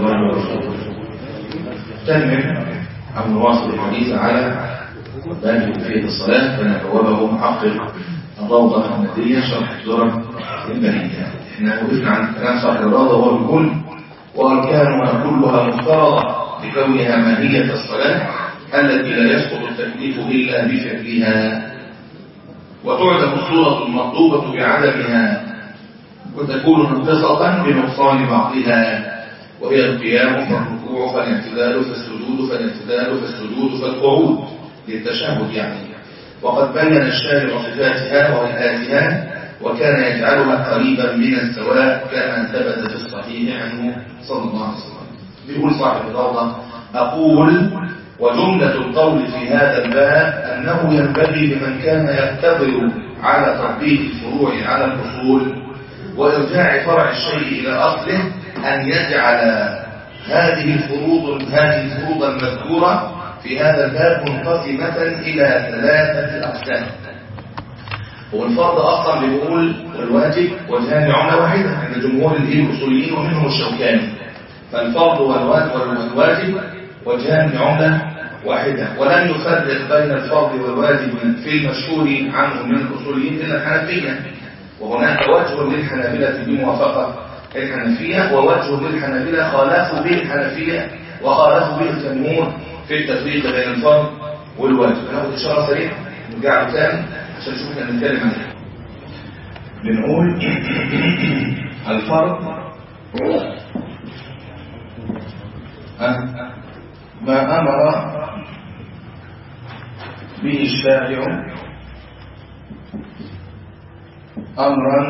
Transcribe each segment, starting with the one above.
تنمر أو نواصل الحديث على باب كيفية الصلاة فنتوابه محقق الروضة النتيجة شرح الدرر البرية احنا وقفنا عن كلام صاحب الروضة وهو الكل وأركانها كلها مفترضة لكونها ماهية الصلاة التي لا يسقط التكليف إلا بفعلها وتعلم الصورة المطلوبة بعدمها وتكون ناقصة بنقصان بعضها وهي القيام فالركوع فالاعتدال فالسجود فالاعتدال فالسجود فالقعود للتشهد يعني وقد بين الشارع صفاتها وهيئاتها وكان يجعلها قريبا من السواء كما ثبت في الصحيح عنه صلى الله عليه وسلم بيقول صاحب الروضة أقول وجملة القول في هذا الباب أنه ينبغي لمن كان يقتدر على تطبيق الفروع على الأصول وإرجاع فرع الشيء إلى أصله أن يجعل هذه الفروض هذه الفروض المذكورة في هذا الباب منقسمة إلى ثلاثة أقسام هو الفرض أصلا بيقول الواجب وجهان عملة واحدة عند جمهور الأصوليين ومنهم الشوكاني فالفرض والواجب وجهان عملة واحدة ولن يفرق بين الفرض والواجب في المشهور عنه من الأصوليين إلا الحنفية وهناك وجه للحنابلة بموافقة الحنفية ووجه للحنابلة خالفوا به الحنفية وخالفوا به الجمهور في التفريق بين الفرض والواجب هناخد إشارة سريعة نرجع له تاني عشان نشوف احنا بنتكلم عن ايه بنقول الفرض ما أمر به الشارع أمرا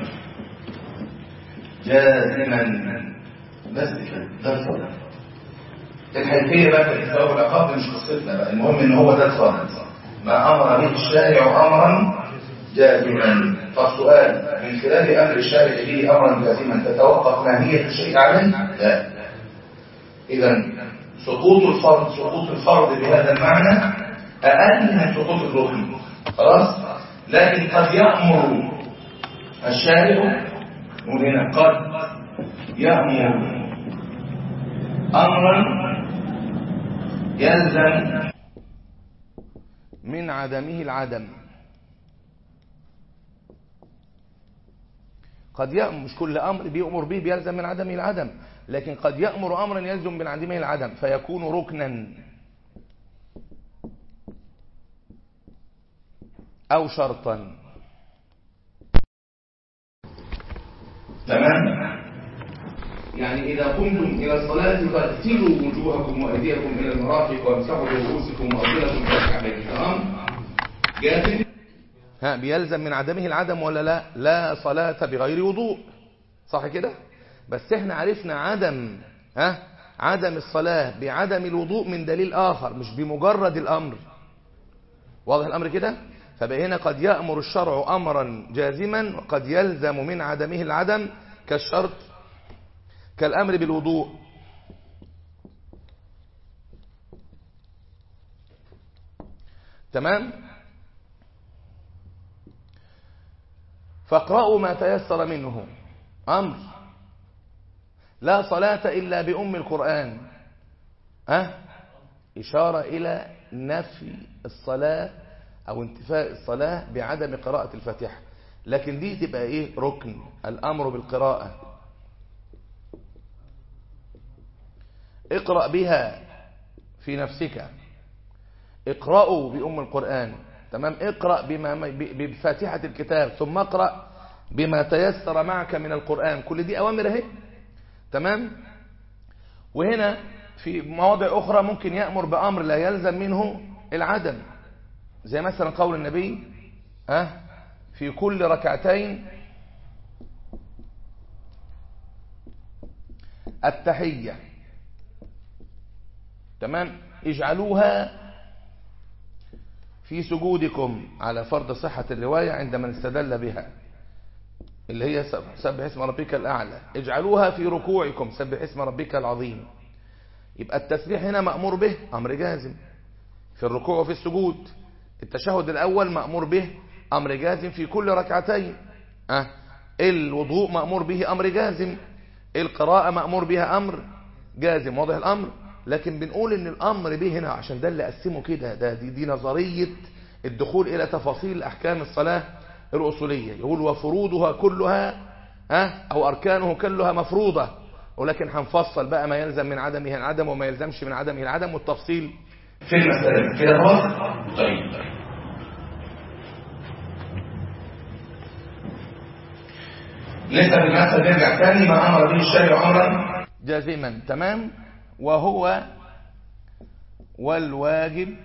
جازما بس كده ده الفرض الحنفية بقى في الإسلام والعقاب مش قصتنا بقى المهم إن هو ده الفرض ما أمر به الشارع أمرا جازما فالسؤال من خلال أمر الشارع به أمرا جازما تتوقف ماهية الشيء عليه لا إذا سقوط الفرض سقوط الفرض بهذا المعنى أقل من سقوط الركن خلاص لكن قد يأمر الشارع وهنا قد يأمر أمرا يلزم من عدمه العدم قد يأمر مش كل أمر بيأمر به بيلزم من عدمه العدم لكن قد يأمر أمرا يلزم من عدمه العدم فيكون ركنا أو شرطا تمام يعني إذا قمتم إلى الصلاة فاغسلوا وجوهكم وأيديكم إلى المرافق وامسحوا برؤوسكم وأرجلكم إلى الكعبين تمام جاهز ها بيلزم من عدمه العدم ولا لا لا صلاة بغير وضوء صح كده بس احنا عرفنا عدم ها عدم الصلاة بعدم الوضوء من دليل آخر مش بمجرد الأمر واضح الأمر كده فبقى هنا قد يأمر الشرع أمرا جازما وقد يلزم من عدمه العدم كالشرط كالأمر بالوضوء تمام فاقرأوا ما تيسر منه أمر لا صلاة إلا بأم القرآن أه؟ إشارة إلى نفي الصلاة أو انتفاء الصلاة بعدم قراءة الفاتحة لكن دي تبقى إيه ركن الأمر بالقراءة اقرأ بها في نفسك اقرأوا بأم القرآن تمام اقرأ بما بفاتحة الكتاب ثم اقرأ بما تيسر معك من القرآن كل دي أوامر اهي تمام وهنا في مواضع أخرى ممكن يأمر بأمر لا يلزم منه العدم زي مثلا قول النبي أه في كل ركعتين التحية تمام اجعلوها في سجودكم على فرض صحة الرواية عندما استدل بها اللي هي سبح اسم ربك الأعلى اجعلوها في ركوعكم سبح اسم ربك العظيم يبقى التسبيح هنا مأمور به أمر جازم في الركوع وفي السجود التشهد الأول مأمور به أمر جازم في كل ركعتين أه الوضوء مأمور به أمر جازم القراءة مأمور بها أمر جازم واضح الأمر لكن بنقول ان الأمر به هنا عشان ده اللي قسمه كده ده دي, دي نظرية الدخول إلى تفاصيل أحكام الصلاة الأصولية يقول وفروضها كلها ها أو أركانه كلها مفروضة ولكن هنفصل بقى ما يلزم من عدمه العدم وما يلزمش من عدمه العدم والتفصيل في المسألة كده خلاص طيب لسه في المسألة نرجع تاني ما أمر به الشارع أمرا جازما تمام وهو والواجب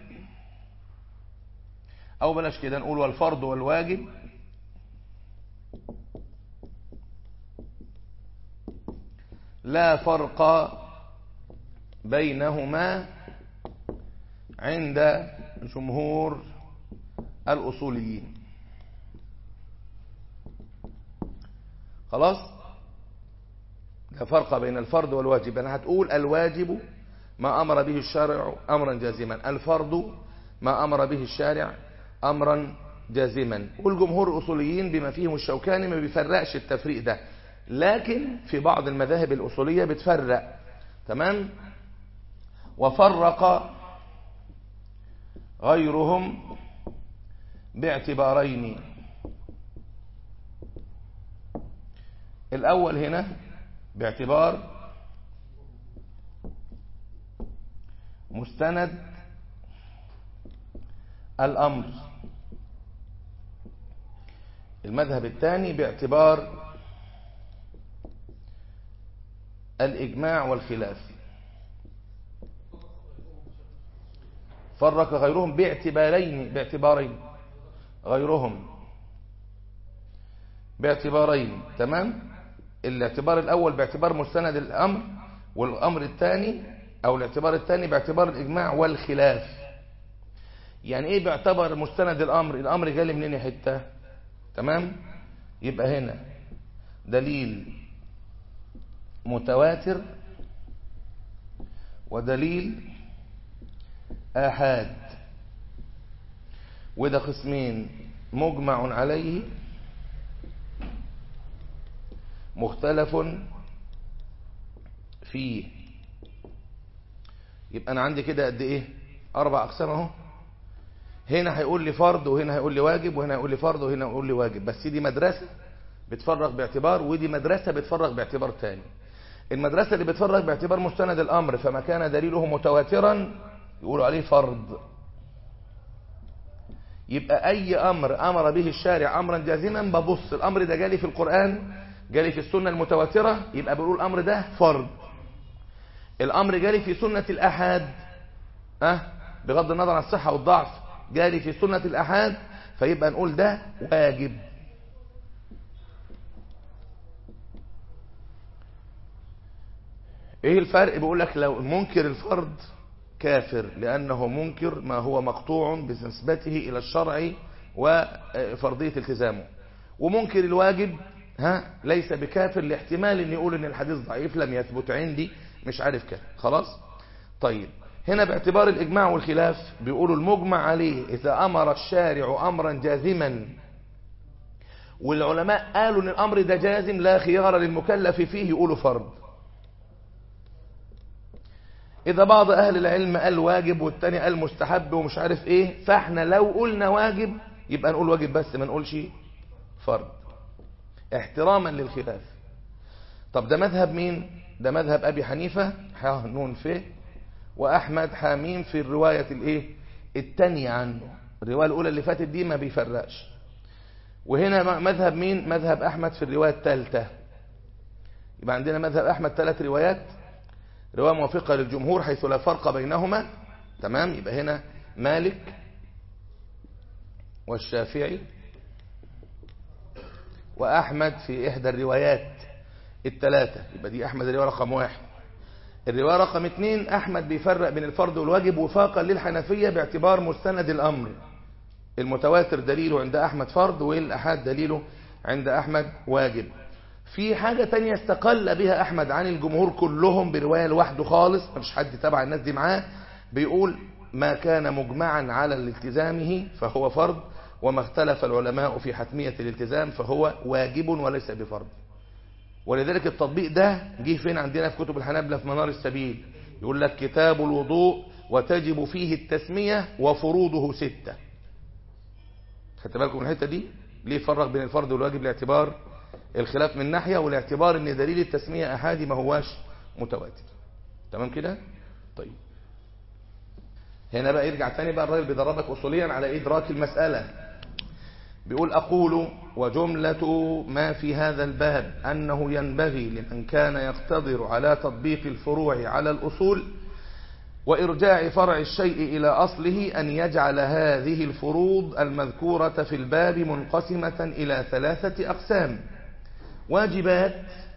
أو بلاش كده نقول والفرض والواجب لا فرق بينهما عند جمهور الأصوليين خلاص لا فرق بين الفرض والواجب أنا هتقول الواجب ما أمر به الشارع أمرا جازما الفرض ما أمر به الشارع أمرا جازما والجمهور الأصوليين بما فيهم الشوكاني ما بيفرقش التفريق ده لكن في بعض المذاهب الأصولية بتفرق تمام وفرق غيرهم باعتبارين الأول هنا باعتبار مستند الأمر المذهب الثاني باعتبار الإجماع والخلاف فرق غيرهم باعتبارين باعتبارين غيرهم باعتبارين تمام الاعتبار الأول باعتبار مستند الأمر والأمر الثاني أو الاعتبار الثاني باعتبار الإجماع والخلاف يعني إيه باعتبر مستند الأمر الأمر جالي منين حتة تمام يبقى هنا دليل متواتر ودليل آحاد وده قسمين مجمع عليه مختلف فيه يبقى أنا عندي كده قد إيه أربع أقسام أهو هنا هيقول لي فرض وهنا هيقول لي واجب وهنا هيقول لي فرض وهنا هيقول لي واجب بس دي مدرسة بتفرغ باعتبار ودي مدرسة بتفرغ باعتبار تاني المدرسة اللي بتفرغ باعتبار مستند الأمر فما كان دليله متواترا يقولوا عليه فرض يبقى أي أمر أمر به الشارع أمرا جازما ببص الأمر ده جالي في القرآن جالي في السنة المتواترة يبقى بقول الأمر ده فرض الأمر جالي في سنة الأحاد أه؟ بغض النظر عن الصحة والضعف جالي في سنة الأحاد فيبقى نقول ده واجب ايه الفرق بيقول لك لو منكر الفرض كافر لأنه منكر ما هو مقطوع بنسبته إلى الشرع وفرضية التزامه ومنكر الواجب ها ليس بكافر لاحتمال ان يقول ان الحديث ضعيف لم يثبت عندي مش عارف كده خلاص طيب هنا باعتبار الإجماع والخلاف بيقولوا المجمع عليه إذا أمر الشارع أمرا جازما والعلماء قالوا ان الأمر ده جازم لا خيار للمكلف فيه يقولوا فرض إذا بعض أهل العلم قال واجب والتاني قال مستحب ومش عارف إيه فإحنا لو قلنا واجب يبقى نقول واجب بس ما نقولش فرض احتراما للخلاف طب ده مذهب مين ده مذهب أبي حنيفة ح نون فيه وأحمد حاميم في الرواية الإيه التانية عنه الرواية الأولى اللي فاتت دي ما بيفرقش وهنا مذهب مين مذهب أحمد في الرواية الثالثة يبقى عندنا مذهب أحمد ثلاث روايات رواية موافقة للجمهور حيث لا فرق بينهما تمام يبقى هنا مالك والشافعي وأحمد في إحدى الروايات الثلاثة يبقى دي أحمد الرواية رقم واحد الرواية رقم اثنين أحمد بيفرق بين الفرض والواجب وفاقا للحنفية باعتبار مستند الأمر المتواتر دليله عند أحمد فرض والأحاد دليله عند أحمد واجب في حاجة تانية استقل بها أحمد عن الجمهور كلهم برواية لوحده خالص مفيش حد تبع الناس دي معاه بيقول ما كان مجمعا على الالتزامه فهو فرض وما اختلف العلماء في حتمية الالتزام فهو واجب وليس بفرض ولذلك التطبيق ده جه فين عندنا في كتب الحنابلة في منار السبيل يقول لك كتاب الوضوء وتجب فيه التسمية وفروضه ستة خدت بالكم من الحتة دي ليه فرق بين الفرض والواجب لاعتبار الخلاف من ناحية والاعتبار ان دليل التسمية احادي ما هواش متواتر تمام كده طيب هنا بقى يرجع تاني بقى الراجل بيدربك اصوليا على ادراك المسألة بيقول أقول وجملة ما في هذا الباب أنه ينبغي لمن كان يقتدر على تطبيق الفروع على الأصول وإرجاع فرع الشيء إلى أصله أن يجعل هذه الفروض المذكورة في الباب منقسمة إلى ثلاثة أقسام واجبات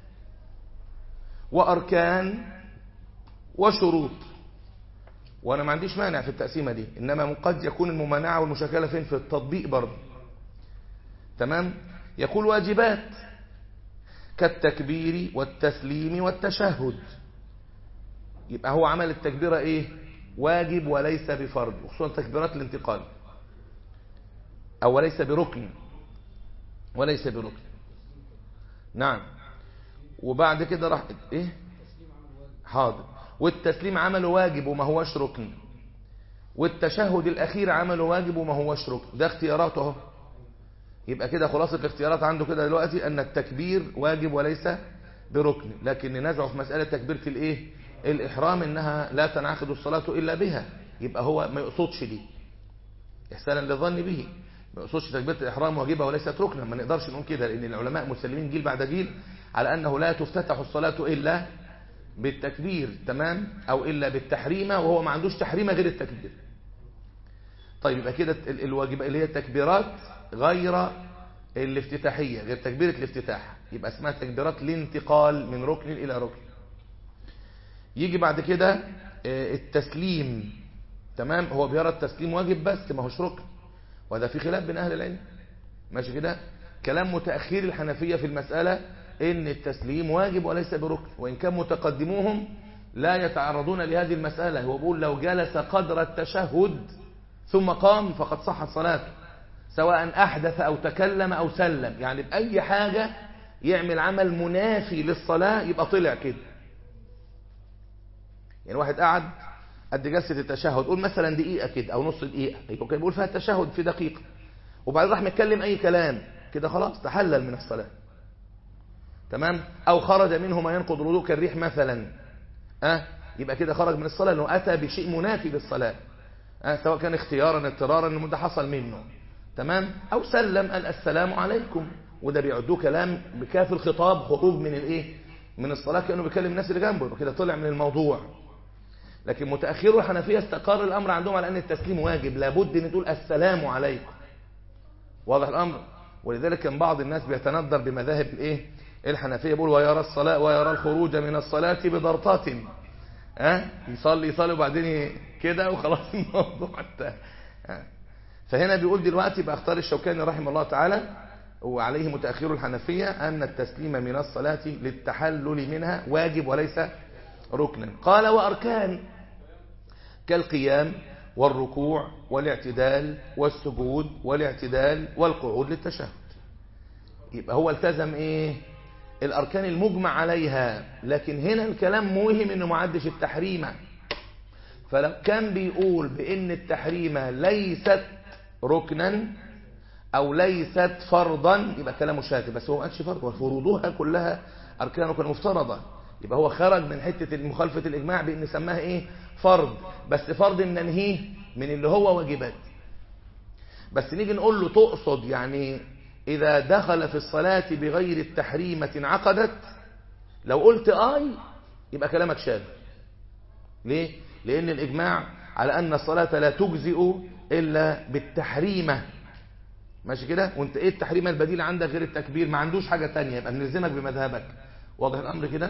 وأركان وشروط وأنا ما عنديش مانع في التقسيمة دي إنما قد يكون الممانعة والمشاكلة فين في التطبيق برضه تمام يقول واجبات كالتكبير والتسليم والتشهد يبقى هو عمل التكبيرة ايه واجب وليس بفرض وخصوصا تكبيرات الانتقال او وليس بركن وليس بركن نعم وبعد كده راح ايه حاضر والتسليم عمله واجب وما هوش ركن والتشهد الاخير عمله واجب وما هوش ركن ده اختياراته اهو يبقى كده خلاصة الاختيارات عنده كده دلوقتي ان التكبير واجب وليس بركن لكن ننازعه في مسألة تكبيرة الايه الاحرام انها لا تنعقد الصلاة الا بها يبقى هو ما يقصدش دي احسانا للظن به ما يقصدش تكبيرة الاحرام واجبة وليست ركنا ما نقدرش نقول كده لان العلماء مسلمين جيل بعد جيل على انه لا تفتتح الصلاة الا بالتكبير تمام او الا بالتحريمة وهو ما عندوش تحريمة غير التكبير طيب يبقى كده الواجب اللي هي التكبيرات غير الافتتاحية غير تكبيرة الافتتاح يبقى اسمها تكبيرات الانتقال من ركن إلى ركن يجي بعد كده التسليم تمام هو بيرى التسليم واجب بس ما هوش ركن وهذا في خلاف بين أهل العلم ماشي كده كلام متأخير الحنفية في المسألة ان التسليم واجب وليس بركن وإن كان متقدموهم لا يتعرضون لهذه المسألة هو بيقول لو جلس قدر التشهد ثم قام فقد صحت صلاته سواء أحدث أو تكلم أو سلم يعني بأي حاجة يعمل عمل منافي للصلاة يبقى طلع كده يعني واحد قعد قد جلسة التشهد قول مثلا دقيقة كده أو نص دقيقة يبقى كان بيقول فيها التشهد في دقيقة وبعدين راح متكلم أي كلام كده خلاص تحلل من الصلاة تمام أو خرج منه ما ينقض الوضوء كالريح مثلا أه يبقى كده خرج من الصلاة لأنه أتى بشيء منافي للصلاة أه سواء كان اختيارا اضطرارا انه ده حصل منه تمام او سلم قال السلام عليكم وده بيعدوه كلام بكاف الخطاب خروج من الايه من الصلاه كانه بيكلم الناس اللي جنبه يبقى كده طلع من الموضوع لكن متاخرو الحنفيه استقر الامر عندهم على ان التسليم واجب لابد ان تقول السلام عليكم واضح الامر ولذلك كان بعض الناس بيتندر بمذاهب الايه الحنفيه يقول ويرى الصلاه ويرى الخروج من الصلاه بضرطات ها أه؟ يصلي يصلي وبعدين كده وخلاص الموضوع انتهى أه؟ فهنا بيقول دلوقتي باختار الشوكاني رحمه الله تعالى وعليه متأخر الحنفية أن التسليم من الصلاة للتحلل منها واجب وليس ركنا قال وأركان كالقيام والركوع والاعتدال والسجود والاعتدال والقعود للتشهد يبقى هو التزم ايه الأركان المجمع عليها لكن هنا الكلام موهم انه معدش التحريمة فلو كان بيقول بان التحريمة ليست ركنا او ليست فرضا يبقى كلامه شاذ بس هو ما قالش فرض وفروضها كلها اركان ركن مفترضه يبقى هو خرج من حته مخالفه الاجماع بان سماها ايه فرض بس فرض ننهيه من اللي هو واجبات بس نيجي نقول له تقصد يعني اذا دخل في الصلاه بغير التحريمه انعقدت لو قلت اي يبقى كلامك شاذ ليه لان الاجماع على ان الصلاه لا تجزئ إلا بالتحريمة ماشي كده وانت ايه التحريمة البديل عندك غير التكبير ما عندوش حاجة تانية يبقى نلزمك بمذهبك واضح الأمر كده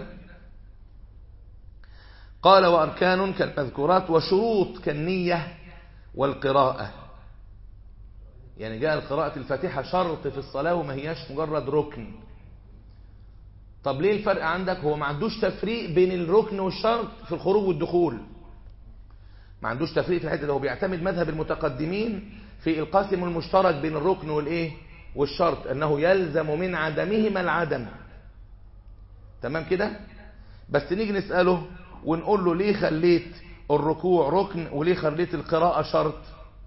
قال وأركان كالمذكورات وشروط كالنية والقراءة يعني جاء القراءة الفاتحة شرط في الصلاة وما هياش مجرد ركن طب ليه الفرق عندك هو ما عندوش تفريق بين الركن والشرط في الخروج والدخول ما عندوش تفريق في الحته ده هو بيعتمد مذهب المتقدمين في القاسم المشترك بين الركن والايه والشرط انه يلزم من عدمهما العدم تمام كده بس نيجي نسأله ونقول له ليه خليت الركوع ركن وليه خليت القراءة شرط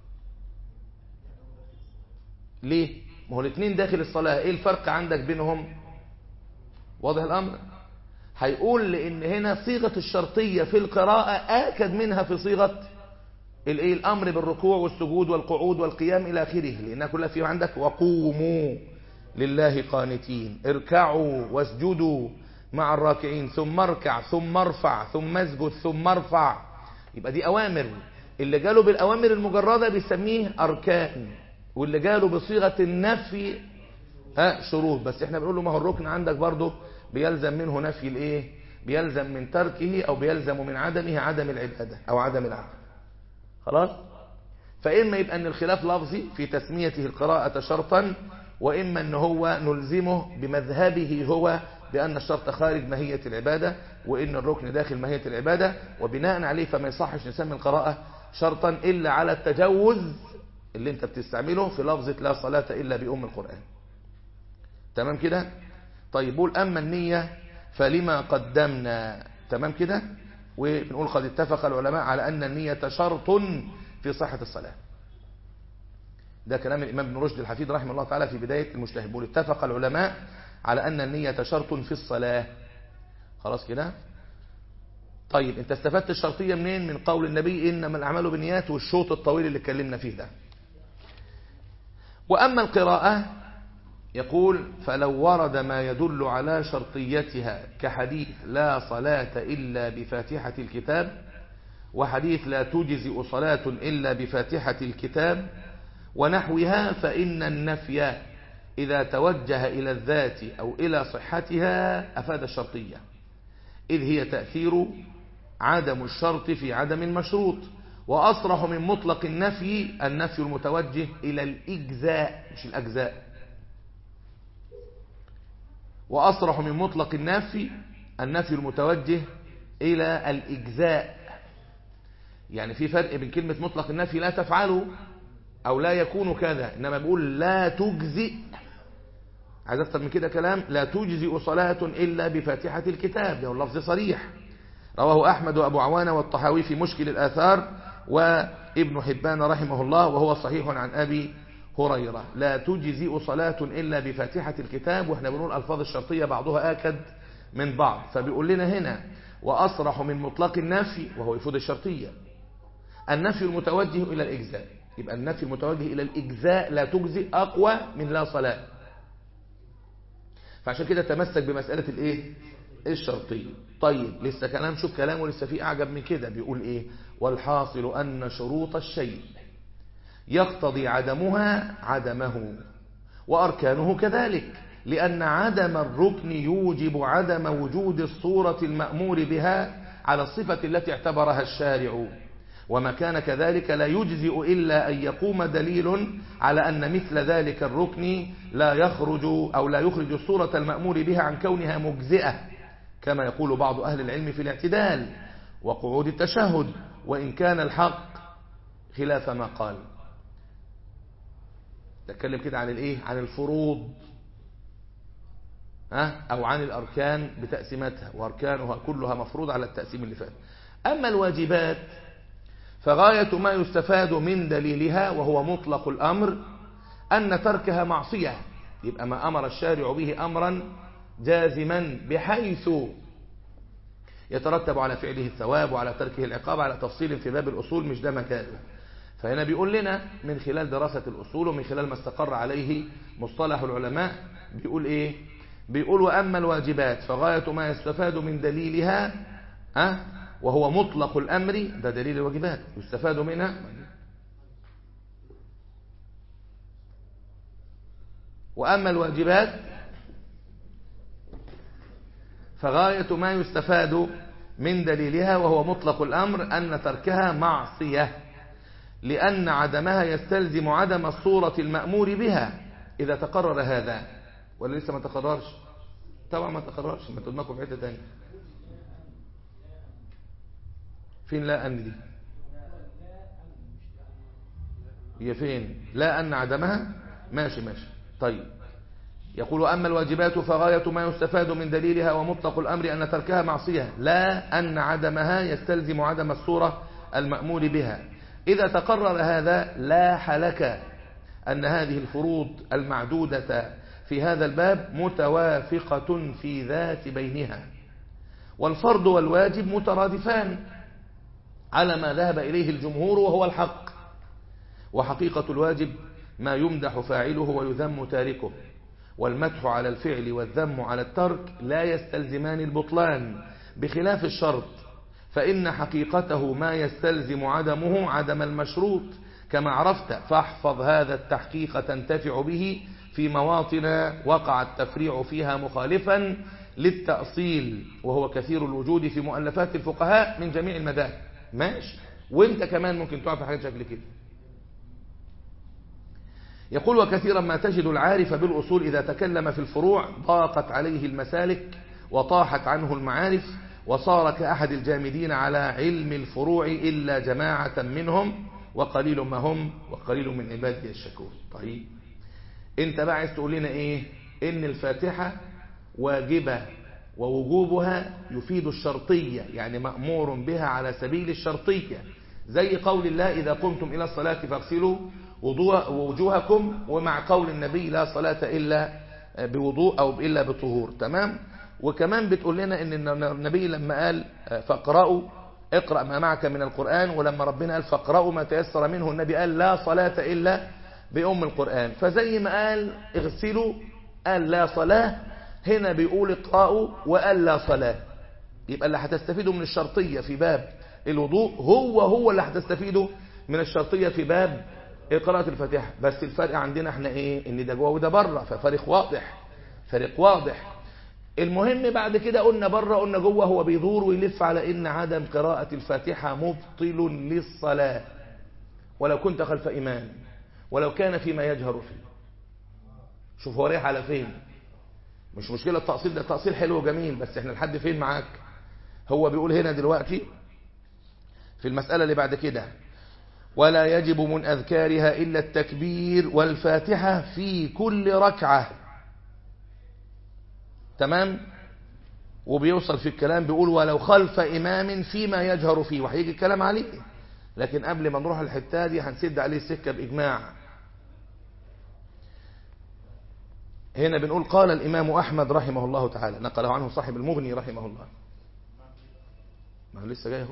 ليه ما هو الاثنين داخل الصلاة ايه الفرق عندك بينهم واضح الامر هيقول لان هنا صيغة الشرطية في القراءة اكد منها في صيغة الايه الامر بالركوع والسجود والقعود والقيام الى اخره لانها كلها في عندك وقوموا لله قانتين اركعوا واسجدوا مع الراكعين ثم اركع ثم ارفع ثم اسجد ثم ارفع يبقى دي اوامر اللي جاله بالاوامر المجرده بيسميه اركان واللي جاله بصيغه النفي ها شروط بس احنا بنقول له ما هو الركن عندك برضه بيلزم منه نفي الايه بيلزم من تركه او بيلزم من عدمه عدم العباده او عدم العمل خلاص فاما يبقى ان الخلاف لفظي في تسميته القراءه شرطا واما ان هو نلزمه بمذهبه هو بأن الشرط خارج ماهية العبادة وإن الركن داخل ماهية العبادة وبناء عليه فما يصحش نسمي القراءة شرطا إلا على التجوز اللي انت بتستعمله في لفظة لا صلاة إلا بأم القرآن تمام كده طيب قول أما النية فلما قدمنا تمام كده وبنقول قد اتفق العلماء على أن النية شرط في صحة الصلاة ده كلام الإمام ابن رشد الحفيد رحمه الله تعالى في بداية المجتهد بيقول اتفق العلماء على أن النية شرط في الصلاة خلاص كده طيب انت استفدت الشرطية منين من قول النبي إنما الأعمال بالنيات والشوط الطويل اللي اتكلمنا فيه ده وأما القراءة يقول فلو ورد ما يدل على شرطيتها كحديث لا صلاة إلا بفاتحة الكتاب وحديث لا تجزئ صلاة إلا بفاتحة الكتاب ونحوها فإن النفي إذا توجه إلى الذات أو إلى صحتها أفاد الشرطية إذ هي تأثير عدم الشرط في عدم المشروط وأصرح من مطلق النفي النفي المتوجه إلى الإجزاء مش الأجزاء وأصرح من مطلق النفي النفي المتوجه إلى الإجزاء يعني في فرق بين كلمة مطلق النفي لا تفعله أو لا يكون كذا إنما بيقول لا تجزئ عايز أكتر من كده كلام لا تجزئ صلاة إلا بفاتحة الكتاب ده اللفظ صريح رواه أحمد وأبو عوانة والطحاوي في مشكل الآثار وابن حبان رحمه الله وهو صحيح عن أبي هريرة لا تجزئ صلاة إلا بفاتحة الكتاب وإحنا بنقول ألفاظ الشرطية بعضها آكد من بعض فبيقول لنا هنا وأصرح من مطلق النفي وهو يفيد الشرطية النفي المتوجه إلى الإجزاء يبقى النفي المتوجه إلى الإجزاء لا تجزئ أقوى من لا صلاة فعشان كده تمسك بمسألة الإيه الشرطية طيب لسه كلام شوف كلامه لسه فيه أعجب من كده بيقول إيه والحاصل أن شروط الشيء يقتضي عدمها عدمه وأركانه كذلك لأن عدم الركن يوجب عدم وجود الصورة المأمور بها على الصفة التي اعتبرها الشارع وما كان كذلك لا يجزئ إلا أن يقوم دليل على أن مثل ذلك الركن لا يخرج أو لا يخرج الصورة المأمور بها عن كونها مجزئة كما يقول بعض أهل العلم في الاعتدال وقعود التشهد وإن كان الحق خلاف ما قال تتكلم كده عن الايه عن الفروض ها او عن الاركان بتقسيماتها واركانها كلها مفروض على التقسيم اللي فات اما الواجبات فغاية ما يستفاد من دليلها وهو مطلق الامر ان تركها معصية يبقى ما امر الشارع به امرا جازما بحيث يترتب على فعله الثواب وعلى تركه العقاب على تفصيل في باب الاصول مش ده مكانه فهنا بيقول لنا من خلال دراسة الأصول ومن خلال ما استقر عليه مصطلح العلماء بيقول إيه بيقول وأما الواجبات فغاية ما يستفاد من دليلها أه؟ وهو مطلق الأمر ده دليل الواجبات يستفاد منها وأما الواجبات فغاية ما يستفاد من دليلها وهو مطلق الأمر أن تركها معصية لأن عدمها يستلزم عدم الصورة المأمور بها إذا تقرر هذا ولا لسه ما تقررش طبعا ما تقررش ما تدمكم في حتة تانية فين لا أن دي هي فين لا أن عدمها ماشي ماشي طيب يقول أما الواجبات فغاية ما يستفاد من دليلها ومطلق الأمر أن تركها معصية لا أن عدمها يستلزم عدم الصورة المأمول بها إذا تقرر هذا لاح لك أن هذه الفروض المعدودة في هذا الباب متوافقة في ذات بينها والفرض والواجب مترادفان على ما ذهب إليه الجمهور وهو الحق وحقيقة الواجب ما يمدح فاعله ويذم تاركه والمدح على الفعل والذم على الترك لا يستلزمان البطلان بخلاف الشرط فإن حقيقته ما يستلزم عدمه عدم المشروط كما عرفت فاحفظ هذا التحقيق تنتفع به في مواطن وقع التفريع فيها مخالفا للتأصيل وهو كثير الوجود في مؤلفات الفقهاء من جميع المذاهب ماشي وانت كمان ممكن تعرف حاجة شكل كده يقول وكثيرا ما تجد العارف بالأصول إذا تكلم في الفروع ضاقت عليه المسالك وطاحت عنه المعارف وصار كأحد الجامدين على علم الفروع إلا جماعة منهم وقليل ما هم وقليل من عبادي الشكور طيب انت بقى عايز تقول لنا ايه ان الفاتحة واجبة ووجوبها يفيد الشرطية يعني مأمور بها على سبيل الشرطية زي قول الله إذا قمتم إلى الصلاة فاغسلوا وجوهكم ومع قول النبي لا صلاة إلا بوضوء أو إلا بطهور تمام وكمان بتقول لنا ان النبي لما قال فاقرأوا اقرأ ما معك من القرآن ولما ربنا قال فاقرأوا ما تيسر منه النبي قال لا صلاة إلا بأم القرآن فزي ما قال اغسلوا قال لا صلاة هنا بيقول اقرأوا وقال لا صلاة يبقى اللي هتستفيدوا من الشرطية في باب الوضوء هو هو اللي هتستفيدوا من الشرطية في باب قراءة الفاتحة بس الفرق عندنا احنا ايه ان ده جوه وده بره ففرق واضح فرق واضح المهم بعد كده قلنا بره قلنا جوه هو بيدور ويلف على ان عدم قراءة الفاتحة مبطل للصلاة ولو كنت خلف إمام ولو كان فيما يجهر فيه شوف هو رايح على فين مش مشكلة التأصيل ده تأصيل حلو وجميل بس احنا لحد فين معاك هو بيقول هنا دلوقتي في المسألة اللي بعد كده ولا يجب من أذكارها إلا التكبير والفاتحة في كل ركعة تمام وبيوصل في الكلام بيقول ولو خلف إمام فيما يجهر فيه وهيجي الكلام عليه لكن قبل ما نروح الحتة دي هنسد عليه السكة بإجماع هنا بنقول قال الإمام أحمد رحمه الله تعالى نقله عنه صاحب المغني رحمه الله ما هو لسه جاي اهو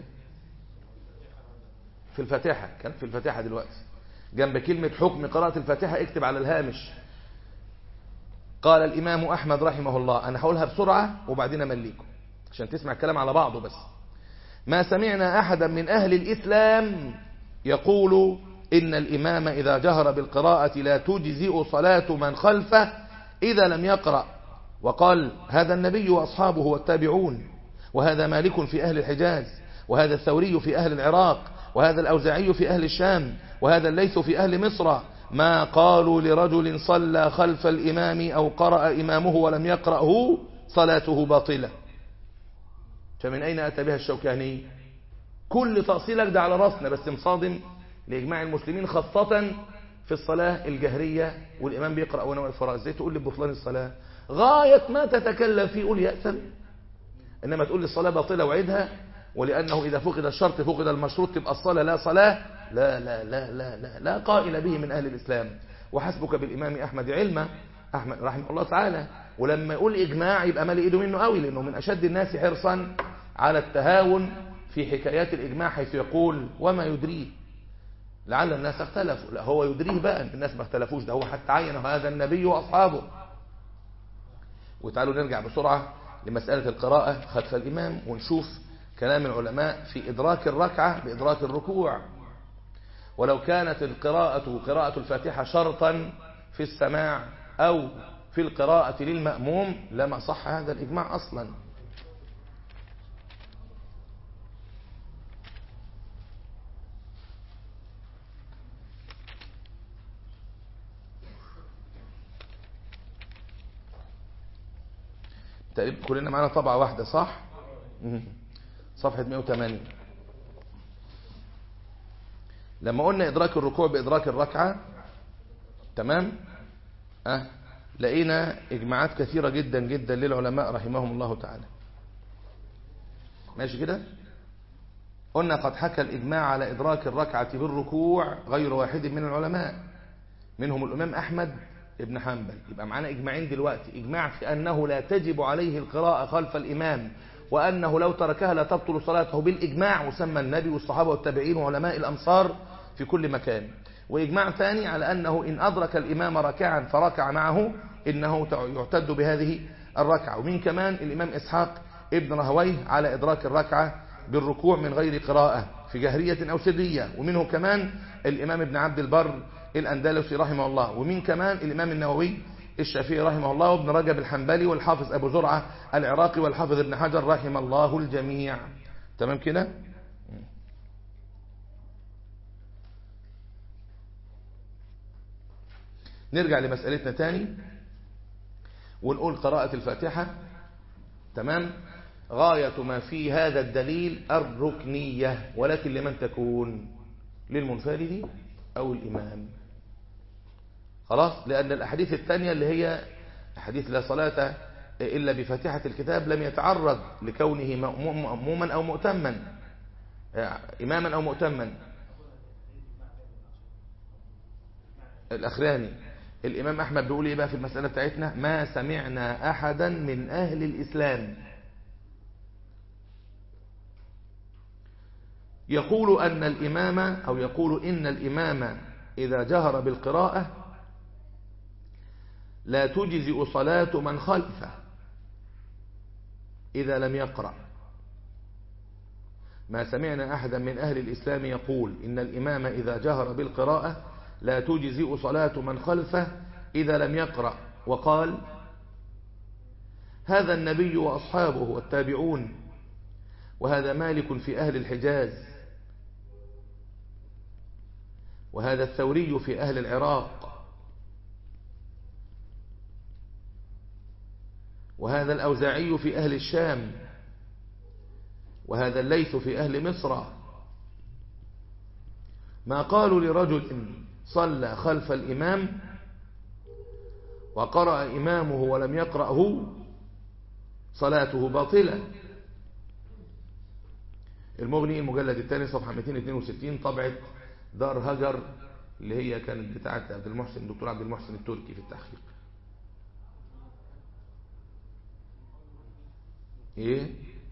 في الفاتحة كان في الفاتحة دلوقتي جنب كلمة حكم قراءة الفاتحة اكتب على الهامش قال الإمام أحمد رحمه الله أنا هقولها بسرعة وبعدين أمليكم عشان تسمع الكلام على بعضه بس ما سمعنا أحدا من أهل الإسلام يقول إن الإمام إذا جهر بالقراءة لا تجزئ صلاة من خلفه إذا لم يقرأ وقال هذا النبي وأصحابه والتابعون وهذا مالك في أهل الحجاز وهذا الثوري في أهل العراق وهذا الأوزاعي في أهل الشام وهذا الليث في أهل مصر ما قالوا لرجل صلى خلف الإمام أو قرأ إمامه ولم يقرأه صلاته باطلة فمن أين أتى بها الشوكاني كل تأصيلك ده على راسنا بس مصادم لإجماع المسلمين خاصة في الصلاة الجهرية والإمام بيقرأ وانا واقف وراه ازاي تقول لي بطلان الصلاة غاية ما تتكلم فيه قول يأثم إنما تقول لي الصلاة باطلة وعيدها ولأنه إذا فقد الشرط فقد المشروط تبقى الصلاة لا صلاة لا لا لا لا لا لا قائل به من أهل الإسلام وحسبك بالإمام أحمد علما أحمد رحمه الله تعالى ولما يقول إجماع يبقى مالي إيده منه قوي لأنه من أشد الناس حرصا على التهاون في حكايات الإجماع حيث يقول وما يدريه لعل الناس اختلفوا لا هو يدريه بقى ان الناس ما اختلفوش ده هو حتى عين هذا النبي وأصحابه وتعالوا نرجع بسرعة لمسألة القراءة خلف الإمام ونشوف كلام العلماء في إدراك الركعة بإدراك الركوع ولو كانت القراءة قراءة الفاتحة شرطا في السماع أو في القراءة للمأموم لما صح هذا الإجماع أصلا تقريبا كلنا معانا طبعة واحدة صح صفحة 180 لما قلنا إدراك الركوع بإدراك الركعة تمام أه لقينا إجماعات كثيرة جدا جدا للعلماء رحمهم الله تعالى ماشي كده قلنا قد حكى الإجماع على إدراك الركعة بالركوع غير واحد من العلماء منهم الإمام أحمد ابن حنبل يبقى معانا إجماعين دلوقتي إجماع في أنه لا تجب عليه القراءة خلف الإمام وأنه لو تركها لا تبطل صلاته بالإجماع وسمى النبي والصحابة والتابعين وعلماء الأمصار في كل مكان وإجماع ثاني على أنه إن أدرك الإمام ركعا فركع معه إنه يعتد بهذه الركعة ومن كمان الإمام إسحاق ابن رهويه على إدراك الركعة بالركوع من غير قراءة في جهرية أو سرية ومنه كمان الإمام ابن عبد البر الأندلسي رحمه الله ومن كمان الإمام النووي الشافعي رحمه الله وابن رجب الحنبلي والحافظ أبو زرعة العراقي والحافظ ابن حجر رحم الله الجميع تمام كده نرجع لمسألتنا تاني ونقول قراءة الفاتحة تمام غاية ما في هذا الدليل الركنية ولكن لمن تكون للمنفرد أو الإمام خلاص لأن الأحاديث الثانية اللي هي حديث لا صلاة إلا بفاتحة الكتاب لم يتعرض لكونه مأموما أو مؤتما إماما أو مؤتما الأخراني الإمام أحمد بيقول إيه بقى في المسألة بتاعتنا ما سمعنا أحدا من أهل الإسلام يقول أن الإمام أو يقول إن الإمام إذا جهر بالقراءة لا تجزئ صلاة من خلفه إذا لم يقرأ ما سمعنا أحدا من أهل الإسلام يقول إن الإمام إذا جهر بالقراءة لا تجزئ صلاة من خلفه إذا لم يقرأ وقال هذا النبي وأصحابه والتابعون وهذا مالك في أهل الحجاز وهذا الثوري في أهل العراق وهذا الأوزاعي في أهل الشام وهذا الليث في أهل مصر ما قالوا لرجل صلى خلف الإمام وقرأ إمامه ولم يقرأه صلاته باطلة المغني المجلد الثاني صفحة 262 طبعة دار هجر اللي هي كانت بتاعت عبد المحسن الدكتور عبد المحسن التركي في التحقيق ايه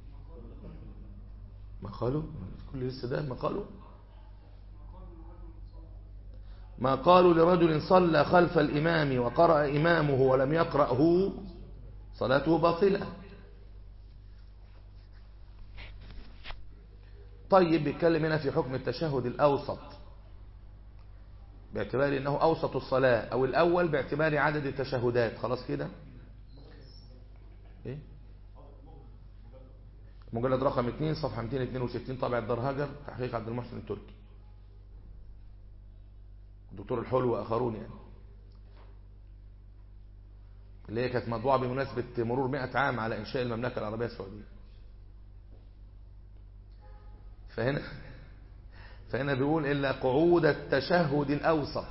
ما قالوا كل لسه ده ما قالوا ما قالوا لرجل صلى خلف الإمام وقرأ إمامه ولم يقرأه صلاته باطلة طيب بيتكلم هنا في حكم التشهد الأوسط باعتبار أنه أوسط الصلاة أو الأول باعتبار عدد التشهدات خلاص كده إيه؟ مجلد رقم 2 صفحة 262 طابع الدار هاجر تحقيق عبد المحسن التركي الدكتور الحلو وآخرون يعني اللي هي كانت مطبوعة بمناسبة مرور 100 عام على إنشاء المملكة العربية السعودية فهنا فهنا بيقول إلا قعود التشهد الأوسط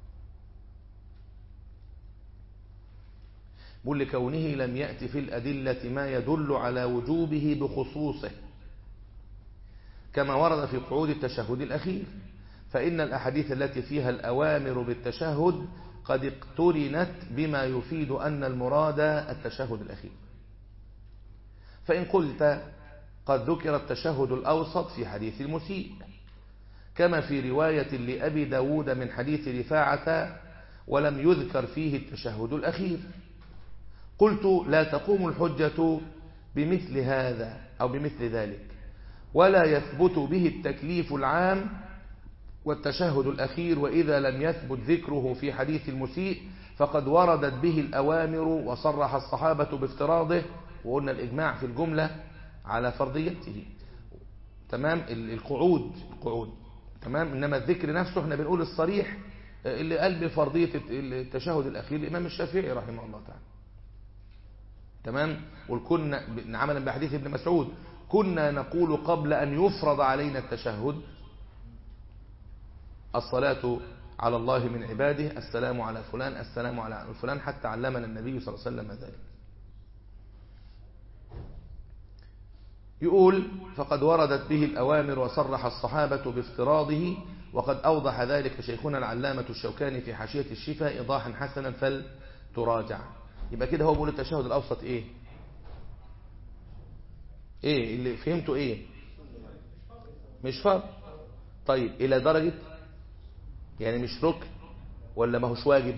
بيقول لكونه لم يأتي في الأدلة ما يدل على وجوبه بخصوصه كما ورد في قعود التشهد الأخير فإن الأحاديث التي فيها الأوامر بالتشهد قد اقترنت بما يفيد أن المراد التشهد الأخير فإن قلت قد ذكر التشهد الأوسط في حديث المسيء كما في رواية لأبي داود من حديث رفاعة ولم يذكر فيه التشهد الأخير قلت لا تقوم الحجة بمثل هذا أو بمثل ذلك ولا يثبت به التكليف العام والتشهد الأخير وإذا لم يثبت ذكره في حديث المسيء فقد وردت به الأوامر وصرح الصحابة بافتراضه وقلنا الإجماع في الجملة على فرضيته تمام القعود القعود تمام إنما الذكر نفسه احنا بنقول الصريح اللي قال بفرضية التشهد الأخير الإمام الشافعي رحمه الله تعالى تمام وكنا عملا بحديث ابن مسعود كنا نقول قبل أن يفرض علينا التشهد الصلاة على الله من عباده السلام على فلان السلام على فلان حتى علمنا النبي صلى الله عليه وسلم ذلك يقول فقد وردت به الأوامر وصرح الصحابة بافتراضه وقد أوضح ذلك شيخنا العلامة الشوكاني في حاشية الشفاء إيضاحا حسنا فلتراجع يبقى كده هو بيقول التشهد الأوسط إيه إيه اللي فهمته إيه مش فرض طيب إلى درجة يعني مش ركن ولا ما هوش واجب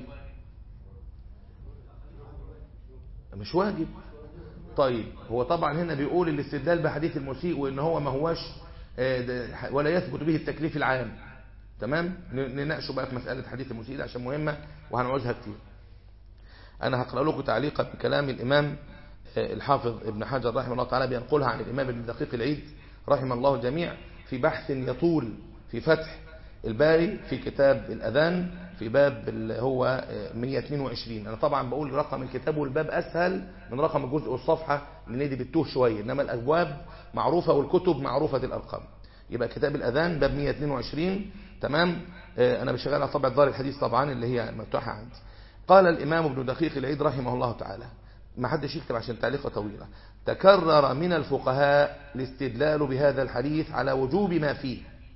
مش واجب طيب هو طبعا هنا بيقول الاستدلال بحديث المسيء وان هو ما هواش ولا يثبت به التكليف العام تمام نناقشه بقى في مسألة حديث المسيء ده عشان مهمة وهنعوزها كتير انا هقرأ لكم تعليقا من كلام الامام الحافظ ابن حجر رحمه الله تعالى بينقلها عن الامام ابن دقيق العيد رحمه الله الجميع في بحث يطول في فتح الباري في كتاب الأذان في باب اللي هو 122 أنا طبعا بقول رقم الكتاب والباب أسهل من رقم الجزء والصفحة لأن دي بتوه شوية إنما الأبواب معروفة والكتب معروفة الأرقام يبقى كتاب الأذان باب 122 تمام أنا بشغل على طبع دار الحديث طبعا اللي هي مفتوحة عندي قال الإمام ابن دقيق العيد رحمه الله تعالى ما حدش يكتب عشان تعليقه طويلة تكرر من الفقهاء الاستدلال بهذا الحديث على وجوب ما فيه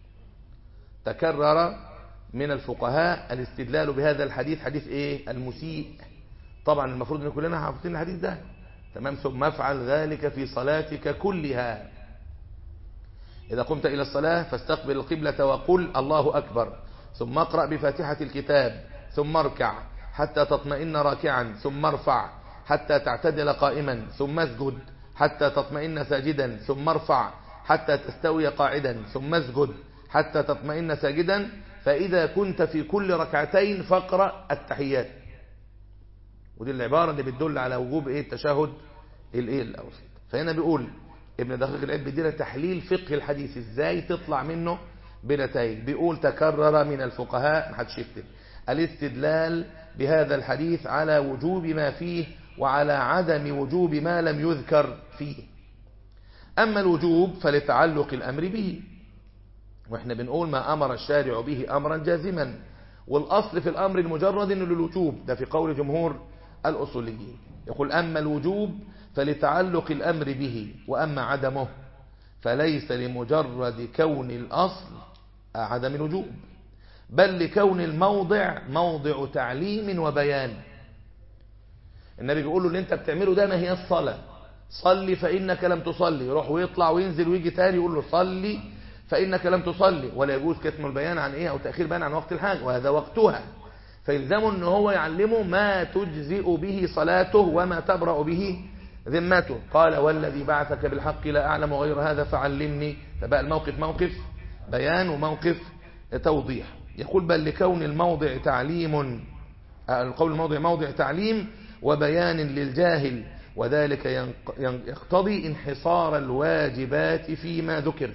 تكرر من الفقهاء الاستدلال بهذا الحديث حديث ايه المسيء طبعا المفروض ان كلنا حافظين الحديث ده تمام ثم افعل ذلك في صلاتك كلها إذا قمت إلى الصلاة فاستقبل القبلة وقل الله أكبر ثم اقرأ بفاتحة الكتاب ثم اركع حتى تطمئن راكعا ثم ارفع حتى تعتدل قائما ثم اسجد حتى تطمئن ساجدا ثم ارفع حتى تستوي قاعدا ثم اسجد حتى تطمئن ساجدا فإذا كنت في كل ركعتين فاقرأ التحيات ودي العبارة اللي بتدل على وجوب ايه التشهد الايه الاوسط فهنا بيقول ابن دقيق العيد بيدينا تحليل فقه الحديث ازاي تطلع منه بنتائج بيقول تكرر من الفقهاء ما حدش يكتب الاستدلال بهذا الحديث على وجوب ما فيه وعلى عدم وجوب ما لم يذكر فيه أما الوجوب فلتعلق الأمر به واحنا بنقول ما أمر الشارع به أمرا جازما والأصل في الأمر المجرد إنه للوجوب ده في قول جمهور الأصوليين يقول أما الوجوب فلتعلق الأمر به وأما عدمه فليس لمجرد كون الأصل عدم الوجوب بل لكون الموضع موضع تعليم وبيان النبي بيقول له اللي انت بتعمله ده ما هي الصلاة صلي فإنك لم تصلي يروح ويطلع وينزل ويجي تاني يقول له صلي فإنك لم تصلي ولا يجوز كتم البيان عن إيه أو تأخير بيان عن وقت الحاجة وهذا وقتها فيلزمه أنه هو يعلمه ما تجزئ به صلاته وما تبرأ به ذمته قال والذي بعثك بالحق لا أعلم غير هذا فعلمني فبقى الموقف موقف بيان وموقف توضيح يقول بل لكون الموضع تعليم القول الموضع موضع تعليم وبيان للجاهل وذلك يقتضي انحصار الواجبات فيما ذكر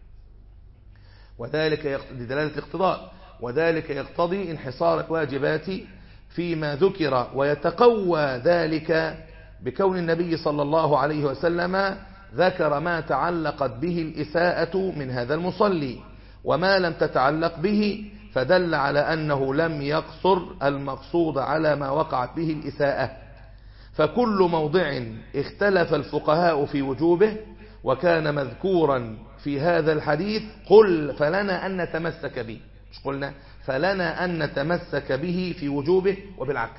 وذلك لدلالة الاقتضاء وذلك يقتضي انحصار الواجبات فيما ذكر ويتقوى ذلك بكون النبي صلى الله عليه وسلم ذكر ما تعلقت به الإساءة من هذا المصلي وما لم تتعلق به فدل على أنه لم يقصر المقصود على ما وقعت به الإساءة فكل موضع اختلف الفقهاء في وجوبه وكان مذكورا في هذا الحديث قل فلنا أن نتمسك به مش قلنا فلنا أن نتمسك به في وجوبه وبالعكس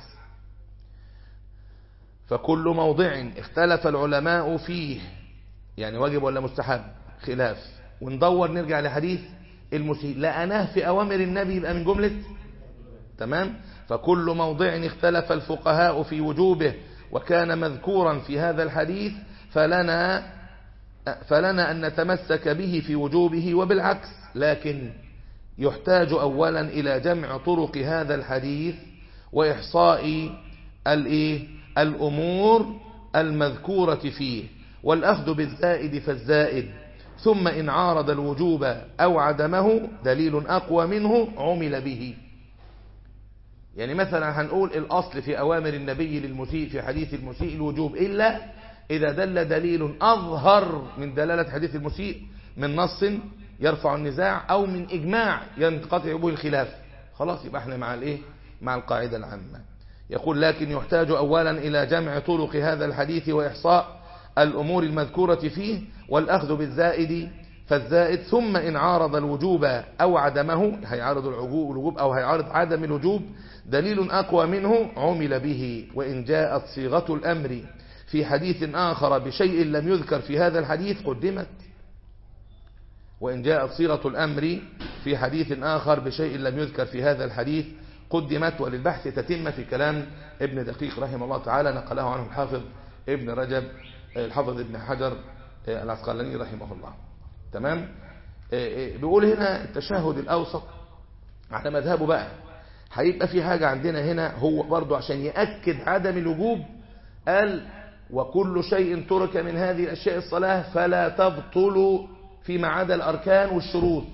فكل موضع اختلف العلماء فيه يعني واجب ولا مستحب خلاف وندور نرجع لحديث المسيء لقناه في أوامر النبي يبقى من جملة تمام فكل موضع اختلف الفقهاء في وجوبه وكان مذكورا في هذا الحديث فلنا فلنا أن نتمسك به في وجوبه وبالعكس لكن يحتاج أولا إلى جمع طرق هذا الحديث وإحصاء الإيه الأمور المذكورة فيه والأخذ بالزائد فالزائد ثم إن عارض الوجوب أو عدمه دليل أقوى منه عمل به يعني مثلا هنقول الأصل في أوامر النبي للمسيء في حديث المسيء الوجوب إلا إذا دل دليل أظهر من دلالة حديث المسيء من نص يرفع النزاع أو من إجماع ينقطع به الخلاف خلاص يبقى احنا مع الايه مع القاعدة العامة يقول لكن يحتاج اولا الى جمع طرق هذا الحديث واحصاء الامور المذكورة فيه والاخذ بالزائد فالزائد ثم إن عارض الوجوب أو عدمه هيعارض الوجوب أو هيعارض عدم الوجوب دليل أقوى منه عمل به وإن جاءت صيغة الأمر في حديث آخر بشيء لم يذكر في هذا الحديث قدمت وإن جاءت صيغة الأمر في حديث آخر بشيء لم يذكر في هذا الحديث قدمت وللبحث تتم في كلام ابن دقيق رحمه الله تعالى نقله عنه الحافظ ابن رجب الحافظ ابن حجر العسقلاني رحمه الله تمام بيقول هنا التشهد الأوسط على مذهبه بقى هيبقى في حاجة عندنا هنا هو برضو عشان يأكد عدم الوجوب قال وكل شيء ترك من هذه الأشياء الصلاة فلا تبطل فيما عدا الأركان والشروط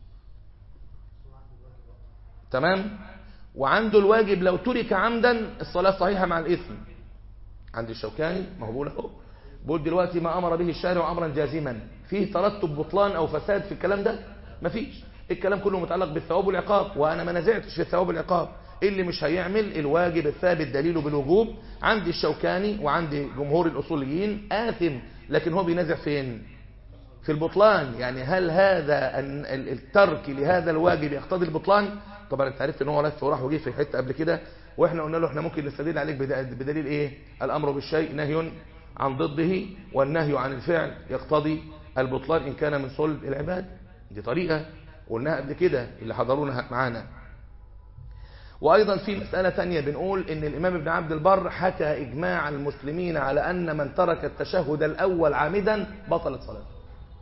تمام وعنده الواجب لو ترك عمدا الصلاة صحيحة مع الإثم عند الشوكاني ما هو بقول اهو بقول دلوقتي ما أمر به الشارع أمرا جازما فيه ترتب بطلان أو فساد في الكلام ده مفيش الكلام كله متعلق بالثواب والعقاب وأنا ما نزعتش في الثواب والعقاب اللي مش هيعمل الواجب الثابت دليله بالوجوب عند الشوكاني وعند جمهور الأصوليين آثم لكن هو بينازع فين في البطلان يعني هل هذا الترك لهذا الواجب يقتضي البطلان طبعا انت عرفت ان هو لف وراح وجه في حته قبل كده واحنا قلنا له احنا ممكن نستدل عليك بدليل ايه الامر بالشيء نهي عن ضده والنهي عن الفعل يقتضي البطلان ان كان من صلب العباد دي طريقه قلناها قبل كده اللي حضرونا معانا وايضا في مساله ثانيه بنقول ان الامام ابن عبد البر حكى اجماع المسلمين على ان من ترك التشهد الاول عامدا بطلت صلاته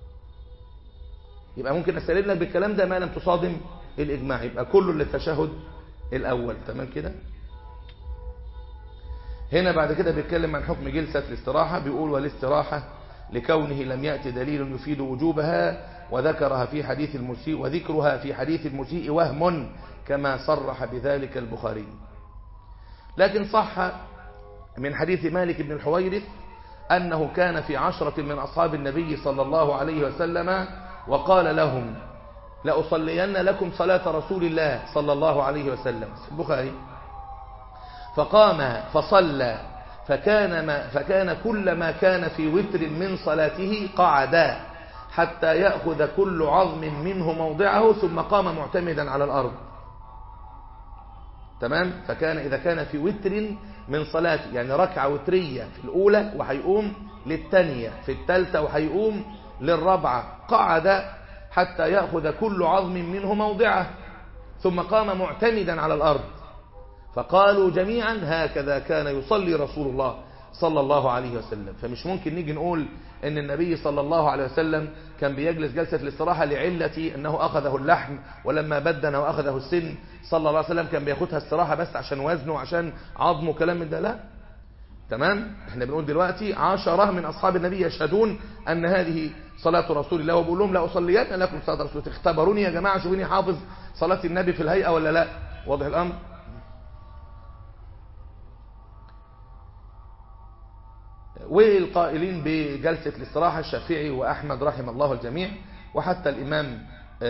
يبقى ممكن استدل لك بالكلام ده ما لم تصادم الإجماع يبقى كله للتشهد الأول تمام كده هنا بعد كده بيتكلم عن حكم جلسة الاستراحة بيقول والاستراحة لكونه لم يأتي دليل يفيد وجوبها وذكرها في حديث المسيء وذكرها في حديث المسيء وهم كما صرح بذلك البخاري لكن صح من حديث مالك بن الحويرث أنه كان في عشرة من أصحاب النبي صلى الله عليه وسلم وقال لهم لأصلين لكم صلاة رسول الله صلى الله عليه وسلم البخاري فقام فصلى فكان, ما فكان كل ما كان في وتر من صلاته قعدا حتى يأخذ كل عظم منه موضعه ثم قام معتمدا على الأرض تمام فكان إذا كان في وتر من صلاته يعني ركعة وترية في الأولى وهيقوم للثانية في الثالثة وهيقوم للرابعة قعد حتى يأخذ كل عظم منه موضعه ثم قام معتمدا على الأرض فقالوا جميعا هكذا كان يصلي رسول الله صلى الله عليه وسلم فمش ممكن نيجي نقول ان النبي صلى الله عليه وسلم كان بيجلس جلسة الاستراحة لعلة انه اخذه اللحم ولما بدن واخذه السن صلى الله عليه وسلم كان بياخدها استراحة بس عشان وزنه وعشان عظمه كلام من ده لا تمام احنا بنقول دلوقتي عشرة من اصحاب النبي يشهدون ان هذه صلاة رسول الله وبقول لهم لا اصلين لكم صلاة رسول الله اختبروني يا جماعة شوفوني حافظ صلاة النبي في الهيئة ولا لا واضح الامر والقائلين بجلسة الاستراحة الشافعي وأحمد رحم الله الجميع وحتى الإمام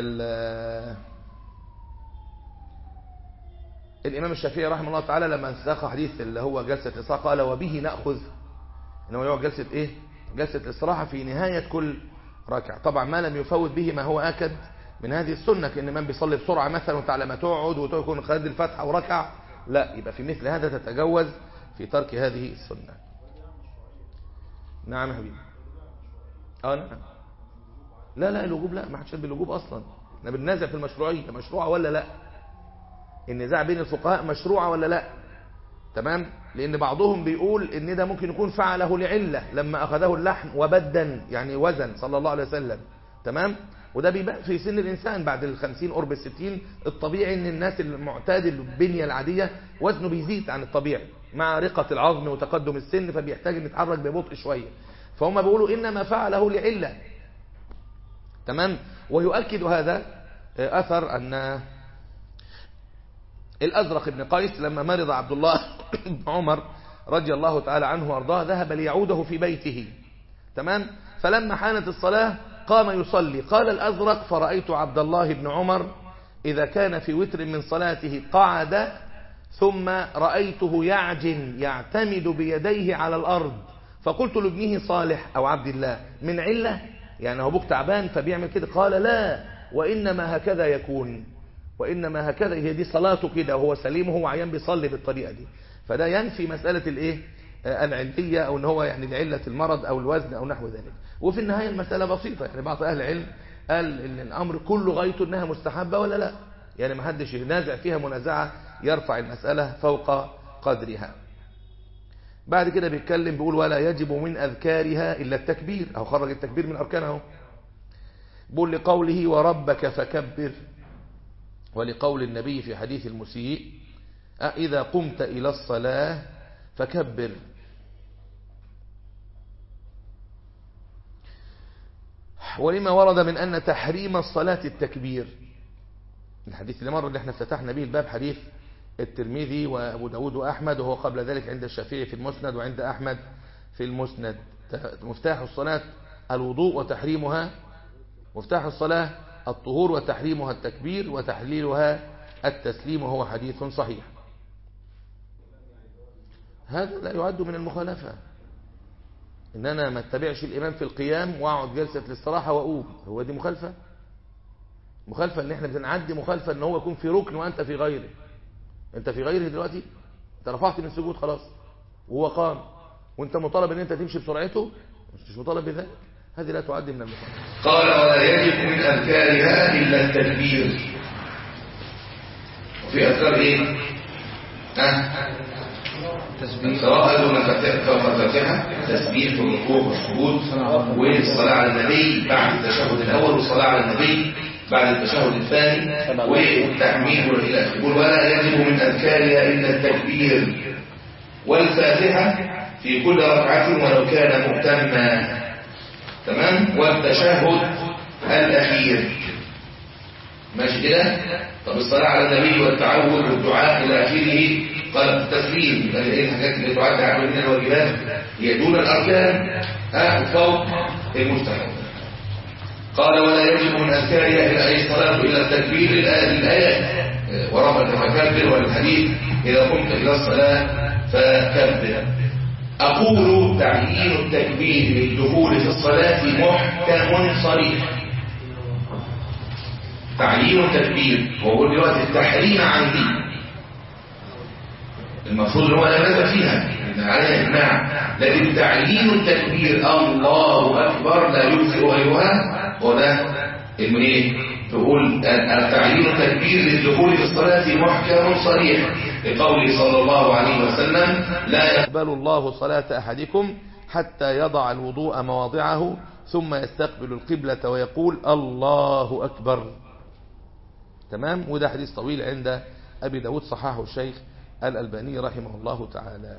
الإمام الشافعي رحمه الله تعالى لما انساق حديث اللي هو جلسة الاستراحة قال وبه نأخذ إنه يقعد جلسة إيه جلسة الاستراحة في نهاية كل ركع طبعا ما لم يفوت به ما هو أكد من هذه السنة كأن الإمام بيصلي بسرعة مثلا وتعالى ما تقعد وتكون خالد الفتحة وركع لا يبقى في مثل هذا تتجوز في ترك هذه السنة نعم يا حبيبي اه نعم لا لا الوجوب لا ما حدش بالوجوب اصلا احنا بننازع في المشروعيه مشروعه ولا لا النزاع بين الفقهاء مشروعه ولا لا تمام لان بعضهم بيقول ان ده ممكن يكون فعله لعله لما اخذه اللحم وبدا يعني وزن صلى الله عليه وسلم تمام وده بيبقى في سن الانسان بعد الخمسين قرب الستين الطبيعي ان الناس المعتاد البنيه العاديه وزنه بيزيد عن الطبيعي مع رقة العظم وتقدم السن فبيحتاج ان يتحرك ببطء شوية فهم بيقولوا انما فعله لعلة تمام ويؤكد هذا اثر ان الازرق بن قيس لما مرض عبد الله بن عمر رضي الله تعالى عنه وارضاه ذهب ليعوده في بيته تمام فلما حانت الصلاة قام يصلي قال الازرق فرأيت عبد الله بن عمر إذا كان في وتر من صلاته قعد ثم رأيته يعجن يعتمد بيديه على الأرض فقلت لابنه صالح أو عبد الله من علة يعني هو بوك تعبان فبيعمل كده قال لا وإنما هكذا يكون وإنما هكذا هي دي صلاته كده وهو سليم وهو عيان بيصلي بالطريقة دي فده ينفي مسألة الايه العلية او ان هو يعني لعلة المرض او الوزن او نحو ذلك وفي النهاية المسألة بسيطة يعني بعض اهل العلم قال ان الامر كله غايته انها مستحبة ولا لا يعني ما حدش ينازع فيها منازعة يرفع المسألة فوق قدرها بعد كده بيتكلم بيقول ولا يجب من اذكارها الا التكبير او خرج التكبير من اركانه بيقول لقوله وربك فكبر ولقول النبي في حديث المسيء إذا قمت إلى الصلاة فكبر ولما ورد من أن تحريم الصلاة التكبير الحديث اللي مر اللي احنا افتتحنا به الباب حديث الترمذي وأبو داود وأحمد وهو قبل ذلك عند الشافعي في المسند وعند أحمد في المسند مفتاح الصلاة الوضوء وتحريمها مفتاح الصلاة الطهور وتحريمها التكبير وتحليلها التسليم وهو حديث صحيح هذا لا يعد من المخالفة ان انا ما اتبعش الامام في القيام واقعد جلسة الاستراحة واقوم هو دي مخالفة مخالفة ان احنا بنعدي مخالفة ان هو يكون في ركن وانت في غيره انت في غيره دلوقتي انت رفعت من السجود خلاص وهو قام وانت مطالب ان انت تمشي بسرعته مش مطالب بذلك هذه لا تعد من المخالفة قال ولا يجب من أذكارها إلا التكبير وفي أذكار إيه؟ ها؟ تسبيح سواء قالوا مفاتيحها تسبيح في الركوع والسجود والصلاة على النبي بعد التشهد الأول والصلاة على النبي بعد التشهد الثاني والتحميد والى اخره يقول ولا يجب من أذكارها إلا التكبير والفاتحة في كل ركعة ولو كان مهتما تمام والتشهد الأخير ماشي كده طب الصلاة على النبي والتعوذ والدعاء إلى آخره قال التسليم ايه الحاجات اللي تعد على من الواجبات هي دون الأركان آه فوق المستحب قال ولا يجب من أذكارها إلى أي صلاة إلا التكبير الآيات ورفع المكبر والحديث إذا قمت إلى الصلاة فكبر أقول تعيين التكبير للدخول في الصلاة محكم صريح تعيين التكبير وهو دلوقتي التحريم عندي المفروض ان هو لا نزل فيها عليها اجماع لكن تعيين التكبير الله اكبر لا يجزئ غيرها وده ايه تقول تعيين التكبير للدخول في الصلاة محكم صريح لقوله صلى الله عليه وسلم لا يقبل الله صلاة أحدكم حتى يضع الوضوء مواضعه ثم يستقبل القبلة ويقول الله أكبر تمام وده حديث طويل عند أبي داود صححه الشيخ الألباني رحمه الله تعالى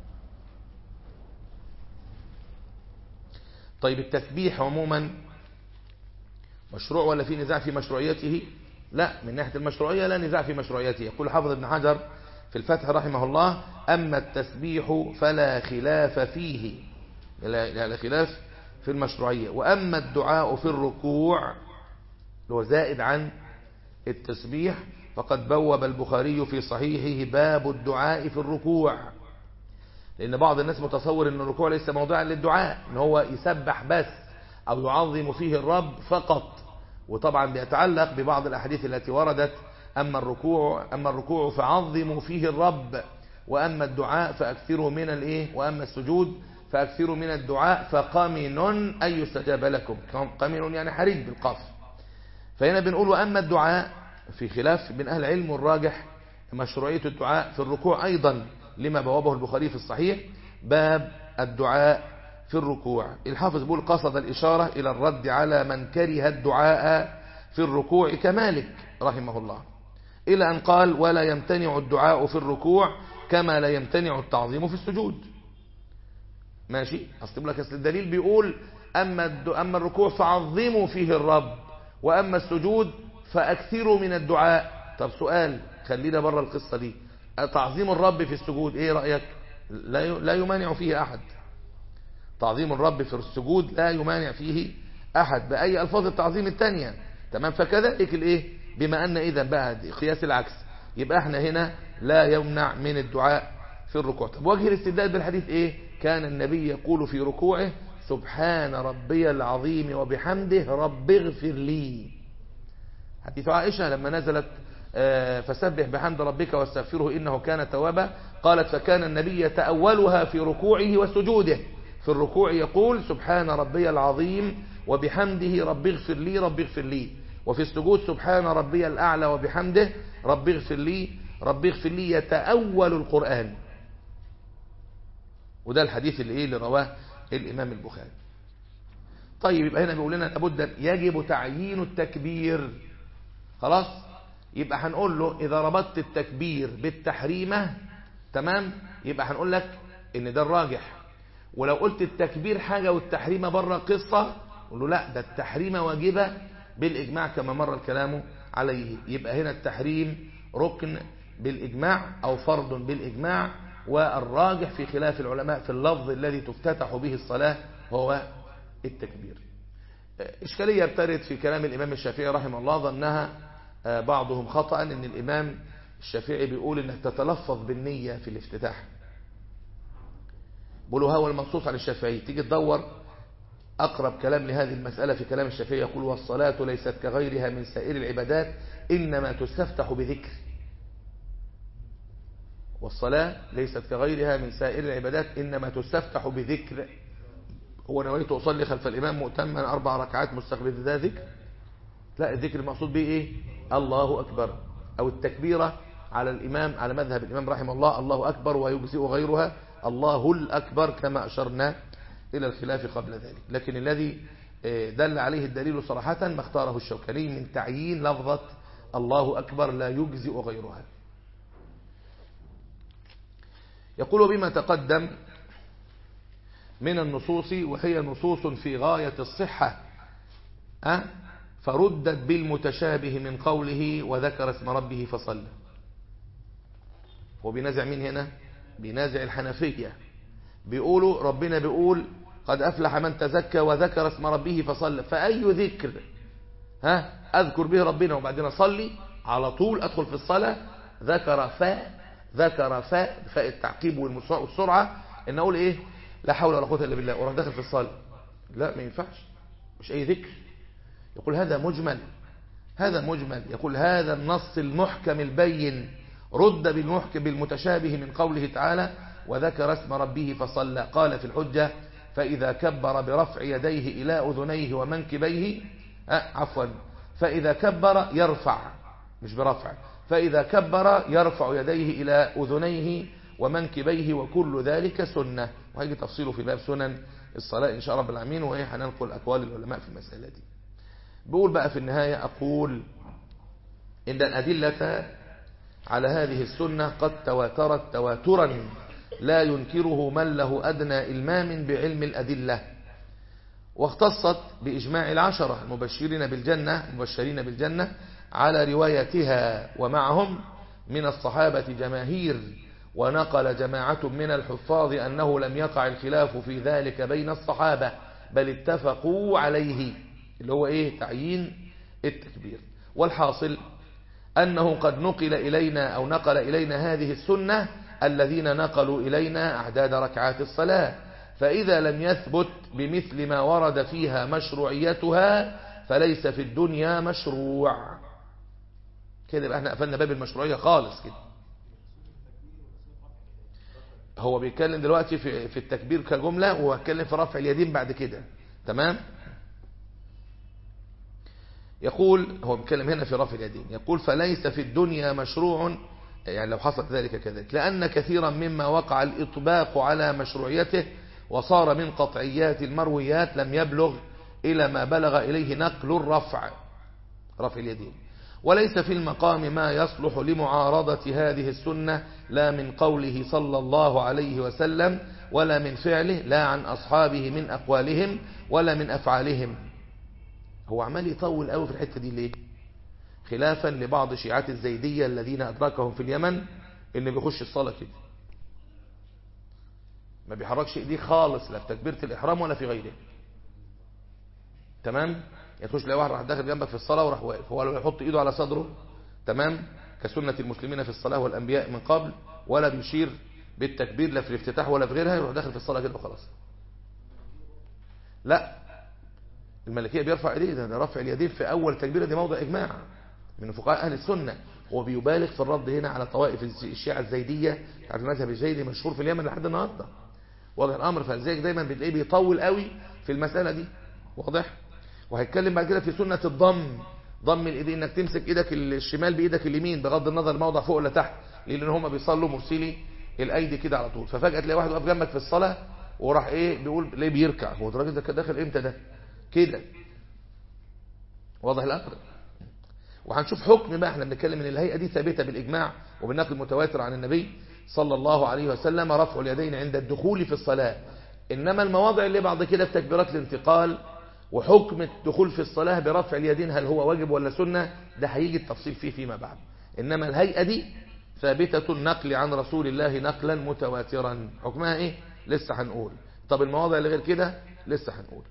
طيب التسبيح عموما مشروع ولا في نزاع في مشروعيته لا من ناحية المشروعية لا نزاع في مشروعيته يقول حافظ ابن حجر في الفتح رحمه الله أما التسبيح فلا خلاف فيه لا خلاف في المشروعية وأما الدعاء في الركوع هو زائد عن التسبيح فقد بوب البخاري في صحيحه باب الدعاء في الركوع لأن بعض الناس متصور أن الركوع ليس موضوعا للدعاء أن هو يسبح بس أو يعظم فيه الرب فقط وطبعا بيتعلق ببعض الأحاديث التي وردت أما الركوع أما الركوع فعظموا فيه الرب وأما الدعاء فأكثروا من الإيه وأما السجود فأكثروا من الدعاء فقمن أن يستجاب لكم قمن يعني حريج بالقاف فهنا بنقول وأما الدعاء في خلاف بين أهل العلم والراجح مشروعية الدعاء في الركوع أيضا لما بوابه البخاري في الصحيح باب الدعاء في الركوع الحافظ بيقول قصد الإشارة إلى الرد على من كره الدعاء في الركوع كمالك رحمه الله إلى أن قال ولا يمتنع الدعاء في الركوع كما لا يمتنع التعظيم في السجود ماشي أصل لك أصل الدليل بيقول أما, أما الركوع فعظموا فيه الرب وأما السجود فأكثروا من الدعاء طب سؤال خلينا بره القصة دي تعظيم الرب في السجود ايه رأيك لا لا يمانع فيه أحد تعظيم الرب في السجود لا يمانع فيه أحد بأي ألفاظ التعظيم التانية تمام فكذلك الايه بما أن إذا بقى قياس العكس يبقى احنا هنا لا يمنع من الدعاء في الركوع طب وجه الاستدلال بالحديث ايه كان النبي يقول في ركوعه سبحان ربي العظيم وبحمده رب اغفر لي حديث عائشة لما نزلت فسبح بحمد ربك واستغفره إنه كان توابا قالت فكان النبي يتأولها في ركوعه وسجوده في الركوع يقول سبحان ربي العظيم وبحمده رب اغفر لي رب اغفر لي وفي السجود سبحان ربي الأعلى وبحمده رب اغفر لي رب اغفر لي يتأول القرآن وده الحديث اللي ايه اللي رواه الإمام البخاري طيب يبقى هنا بيقول لنا لابد يجب تعيين التكبير خلاص يبقى هنقول له إذا ربطت التكبير بالتحريمة تمام يبقى هنقول لك ان ده الراجح ولو قلت التكبير حاجة والتحريمة بره قصة قول له لا ده التحريمة واجبة بالإجماع كما مر الكلام عليه يبقى هنا التحريم ركن بالإجماع أو فرض بالإجماع والراجح في خلاف العلماء في اللفظ الذي تفتتح به الصلاة هو التكبير إشكالية ابتدت في كلام الإمام الشافعي رحمه الله ظنها بعضهم خطأ أن الإمام الشافعي بيقول أنك تتلفظ بالنية في الافتتاح بيقولوا هو المنصوص عن الشافعي تيجي تدور أقرب كلام لهذه المسألة في كلام الشافعي يقول والصلاة ليست كغيرها من سائر العبادات إنما تستفتح بذكر والصلاة ليست كغيرها من سائر العبادات إنما تستفتح بذكر هو نويت أصلي خلف الإمام مؤتما أربع ركعات مستقبل ذا ذكر لا الذكر المقصود به إيه الله أكبر أو التكبيرة على الإمام على مذهب الإمام رحمه الله الله أكبر ويجزئ غيرها الله الأكبر كما أشرنا إلى الخلاف قبل ذلك لكن الذي دل عليه الدليل صراحة ما اختاره الشوكاني من تعيين لفظة الله أكبر لا يجزئ غيرها يقول بما تقدم من النصوص وهي نصوص في غاية الصحة أه؟ فردت بالمتشابه من قوله وذكر اسم ربه فصلى هو بينازع مين هنا بينازع الحنفية بيقولوا ربنا بيقول قد أفلح من تزكى وذكر اسم ربه فصلى فأي ذكر ها أذكر به ربنا وبعدين أصلي على طول أدخل في الصلاة ذكر فاء ذكر فاء فاء التعقيب والسرعة إن أقول إيه لا حول ولا قوة إلا بالله وراح داخل في الصلاة لا ما ينفعش مش أي ذكر يقول هذا مجمل هذا مجمل يقول هذا النص المحكم البين رد بالمحكم بالمتشابه من قوله تعالى وذكر اسم ربه فصلى قال في الحجة فإذا كبر برفع يديه إلى أذنيه ومنكبيه أه عفوا فإذا كبر يرفع مش برفع فإذا كبر يرفع يديه إلى أذنيه ومنكبيه وكل ذلك سنة وهيجي تفصيله في باب سنن الصلاة إن شاء رب العالمين وإيه هننقل أقوال العلماء في المسألة دي بقول بقى في النهاية أقول إن الأدلة على هذه السنة قد تواترت تواترا لا ينكره من له أدنى إلمام بعلم الأدلة واختصت بإجماع العشرة المبشرين بالجنة المبشرين بالجنة على روايتها ومعهم من الصحابة جماهير ونقل جماعة من الحفاظ أنه لم يقع الخلاف في ذلك بين الصحابة بل اتفقوا عليه اللي هو إيه تعيين التكبير والحاصل أنه قد نقل إلينا أو نقل إلينا هذه السنة الذين نقلوا إلينا أعداد ركعات الصلاة فإذا لم يثبت بمثل ما ورد فيها مشروعيتها فليس في الدنيا مشروع كده يبقى احنا قفلنا باب المشروعية خالص كده هو بيتكلم دلوقتي في في التكبير كجملة وهتكلم في رفع اليدين بعد كده تمام يقول هو بيتكلم هنا في رفع اليدين يقول فليس في الدنيا مشروع يعني لو حصل ذلك كذلك لأن كثيرا مما وقع الإطباق على مشروعيته وصار من قطعيات المرويات لم يبلغ إلى ما بلغ إليه نقل الرفع رفع اليدين وليس في المقام ما يصلح لمعارضة هذه السنة لا من قوله صلى الله عليه وسلم ولا من فعله لا عن أصحابه من أقوالهم ولا من أفعالهم هو عمال يطول قوي في الحتة دي ليه خلافا لبعض شيعات الزيدية الذين أدركهم في اليمن إن بيخش الصلاة كده ما بيحركش ايديه خالص لا في تكبيرة الإحرام ولا في غيره تمام يعني تخش تلاقي واحد راح داخل جنبك في الصلاة وراح واقف هو لو يحط ايده على صدره تمام كسنة المسلمين في الصلاة والأنبياء من قبل ولا بيشير بالتكبير لا في الافتتاح ولا في غيرها يروح داخل في الصلاة كده وخلاص لا الملكية بيرفع ايديه ده رفع اليدين في أول تكبيرة دي موضع إجماع من فقهاء أهل السنة هو بيبالغ في الرد هنا على طوائف الشيعة الزيدية عارف المذهب الزيدي مشهور في اليمن لحد النهارده واضح الأمر فلذلك دايما بتلاقيه بيطول قوي في المسألة دي واضح وهيتكلم بعد كده في سنة الضم ضم الايدين انك تمسك ايدك الشمال بايدك اليمين بغض النظر الموضع فوق ولا تحت لان هم بيصلوا مرسلي الايدي كده على طول ففجأة تلاقي واحد واقف جنبك في الصلاة وراح ايه بيقول ليه بيركع هو الراجل ده داخل امتى ده كده واضح الامر وهنشوف حكم بقى احنا بنتكلم ان الهيئة دي ثابتة بالاجماع وبالنقل المتواتر عن النبي صلى الله عليه وسلم رفع اليدين عند الدخول في الصلاة انما المواضع اللي بعد كده في تكبيرات الانتقال وحكم الدخول في الصلاة برفع اليدين هل هو واجب ولا سنة ده هيجي التفصيل فيه فيما بعد إنما الهيئة دي ثابتة النقل عن رسول الله نقلا متواترا حكمها إيه لسه هنقول طب المواضع اللي غير كده لسه هنقول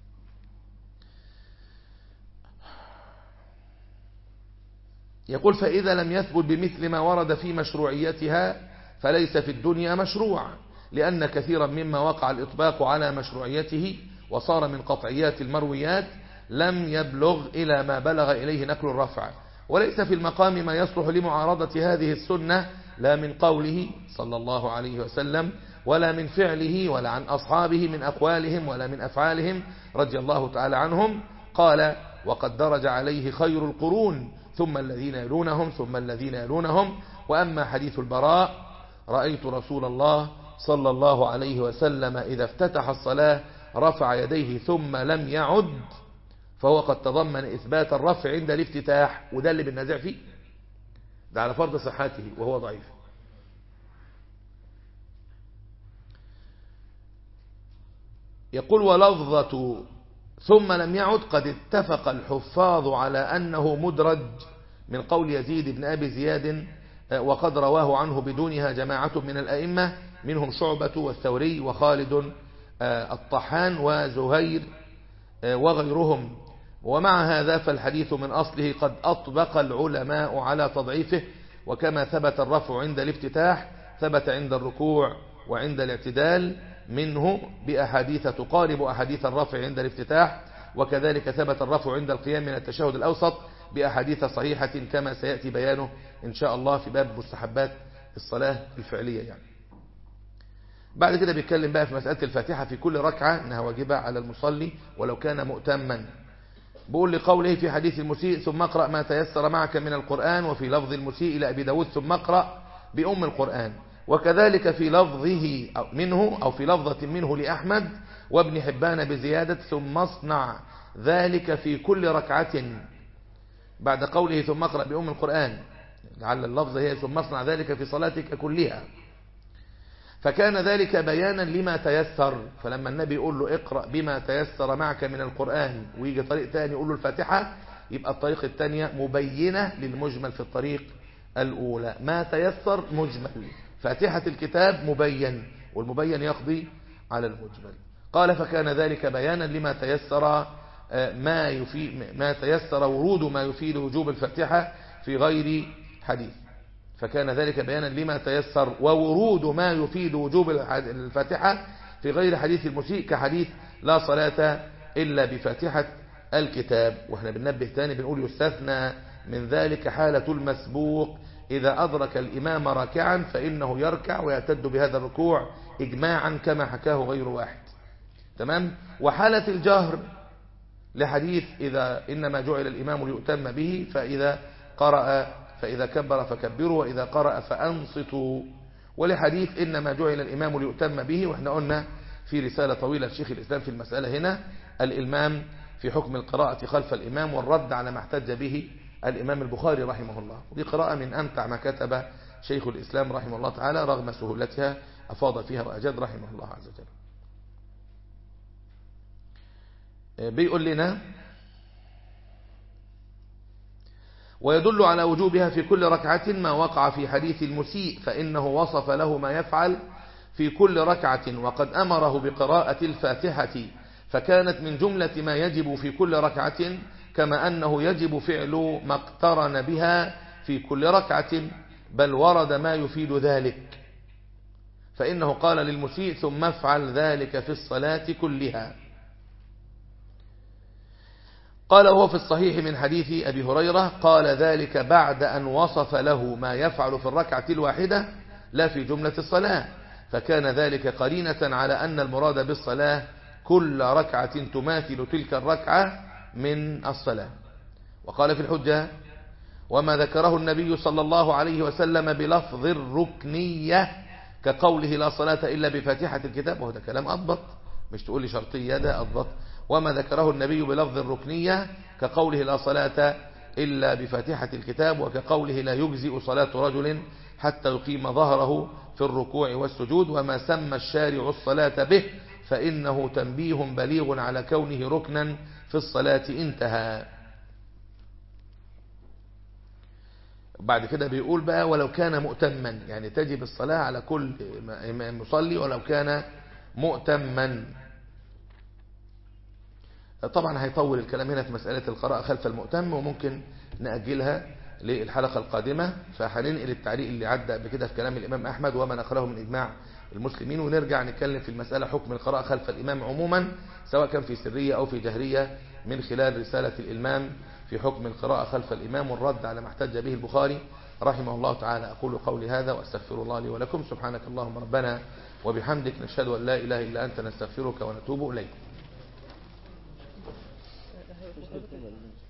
يقول فإذا لم يثبت بمثل ما ورد في مشروعيتها فليس في الدنيا مشروع لأن كثيرا مما وقع الإطباق على مشروعيته وصار من قطعيات المرويات لم يبلغ إلى ما بلغ إليه نقل الرفع وليس في المقام ما يصلح لمعارضة هذه السنة لا من قوله صلى الله عليه وسلم ولا من فعله ولا عن أصحابه من أقوالهم ولا من أفعالهم رضي الله تعالى عنهم قال وقد درج عليه خير القرون ثم الذين يلونهم ثم الذين يلونهم وأما حديث البراء رأيت رسول الله صلى الله عليه وسلم إذا افتتح الصلاة رفع يديه ثم لم يعد فهو قد تضمن إثبات الرفع عند الافتتاح وده اللي بننازع فيه ده على فرض صحته وهو ضعيف يقول ولفظة ثم لم يعد قد اتفق الحفاظ على أنه مدرج من قول يزيد بن أبي زياد وقد رواه عنه بدونها جماعة من الأئمة منهم شعبة والثوري وخالد الطحان وزهير وغيرهم ومع هذا فالحديث من أصله قد أطبق العلماء على تضعيفه وكما ثبت الرفع عند الافتتاح ثبت عند الركوع وعند الاعتدال منه بأحاديث تقارب أحاديث الرفع عند الافتتاح وكذلك ثبت الرفع عند القيام من التشهد الأوسط بأحاديث صحيحة كما سيأتي بيانه إن شاء الله في باب مستحبات الصلاة الفعلية يعني بعد كده بيتكلم بقى في مسألة الفاتحة في كل ركعة انها واجبة على المصلي ولو كان مؤتما بقول لقوله في حديث المسيء ثم اقرأ ما تيسر معك من القرآن وفي لفظ المسيء إلى أبي داود ثم اقرأ بأم القرآن وكذلك في لفظه أو منه أو في لفظة منه لأحمد وابن حبان بزيادة ثم اصنع ذلك في كل ركعة بعد قوله ثم اقرأ بأم القرآن لعل اللفظة هي ثم اصنع ذلك في صلاتك كلها فكان ذلك بيانا لما تيسر فلما النبي يقول له اقرأ بما تيسر معك من القرآن ويجي طريق تاني يقول له الفاتحة يبقى الطريق الثانية مبينة للمجمل في الطريق الأولى ما تيسر مجمل فاتحة الكتاب مبين والمبين يقضي على المجمل قال فكان ذلك بيانا لما تيسر ما يفيد ما تيسر ورود ما يفيد وجوب الفاتحة في غير حديث فكان ذلك بيانا لما تيسر وورود ما يفيد وجوب الفاتحة في غير حديث المسيء كحديث لا صلاة إلا بفاتحة الكتاب واحنا بننبه تاني بنقول يستثنى من ذلك حالة المسبوق إذا أدرك الإمام راكعا فإنه يركع ويعتد بهذا الركوع إجماعا كما حكاه غير واحد تمام وحالة الجهر لحديث إذا إنما جعل الإمام ليؤتم به فإذا قرأ فإذا كبر فكبروا وإذا قرأ فأنصتوا ولحديث إنما جعل الإمام ليؤتم به وإحنا قلنا في رسالة طويلة لشيخ الإسلام في المسألة هنا الإلمام في حكم القراءة خلف الإمام والرد على ما احتج به الإمام البخاري رحمه الله ودي قراءة من أمتع ما كتب شيخ الإسلام رحمه الله تعالى رغم سهولتها أفاض فيها وأجد رحمه الله عز وجل بيقول لنا ويدل على وجوبها في كل ركعة ما وقع في حديث المسيء فإنه وصف له ما يفعل في كل ركعة وقد أمره بقراءة الفاتحة فكانت من جملة ما يجب في كل ركعة كما أنه يجب فعل ما اقترن بها في كل ركعة بل ورد ما يفيد ذلك فإنه قال للمسيء ثم افعل ذلك في الصلاة كلها قال هو في الصحيح من حديث أبي هريرة قال ذلك بعد أن وصف له ما يفعل في الركعة الواحدة لا في جملة الصلاة فكان ذلك قرينة على أن المراد بالصلاة كل ركعة تماثل تلك الركعة من الصلاة وقال في الحجة وما ذكره النبي صلى الله عليه وسلم بلفظ الركنية كقوله لا صلاة إلا بفاتحة الكتاب وهذا كلام أضبط مش تقول لي شرطية ده أضبط وما ذكره النبي بلفظ الركنية كقوله لا صلاة إلا بفاتحة الكتاب وكقوله لا يجزئ صلاة رجل حتى يقيم ظهره في الركوع والسجود وما سمى الشارع الصلاة به فإنه تنبيه بليغ على كونه ركنا في الصلاة انتهى بعد كده بيقول بقى ولو كان مؤتما يعني تجب الصلاة على كل مصلي ولو كان مؤتما طبعا هيطول الكلام هنا في مسألة القراءة خلف المؤتم وممكن نأجلها للحلقة القادمة فهننقل التعليق اللي عدى بكده في كلام الإمام أحمد وما نقله من إجماع المسلمين ونرجع نتكلم في المسألة حكم القراءة خلف الإمام عموما سواء كان في سرية أو في جهرية من خلال رسالة الإلمام في حكم القراءة خلف الإمام والرد على ما احتج به البخاري رحمه الله تعالى أقول قولي هذا وأستغفر الله لي ولكم سبحانك اللهم ربنا وبحمدك نشهد أن لا إله إلا أنت نستغفرك ونتوب إليك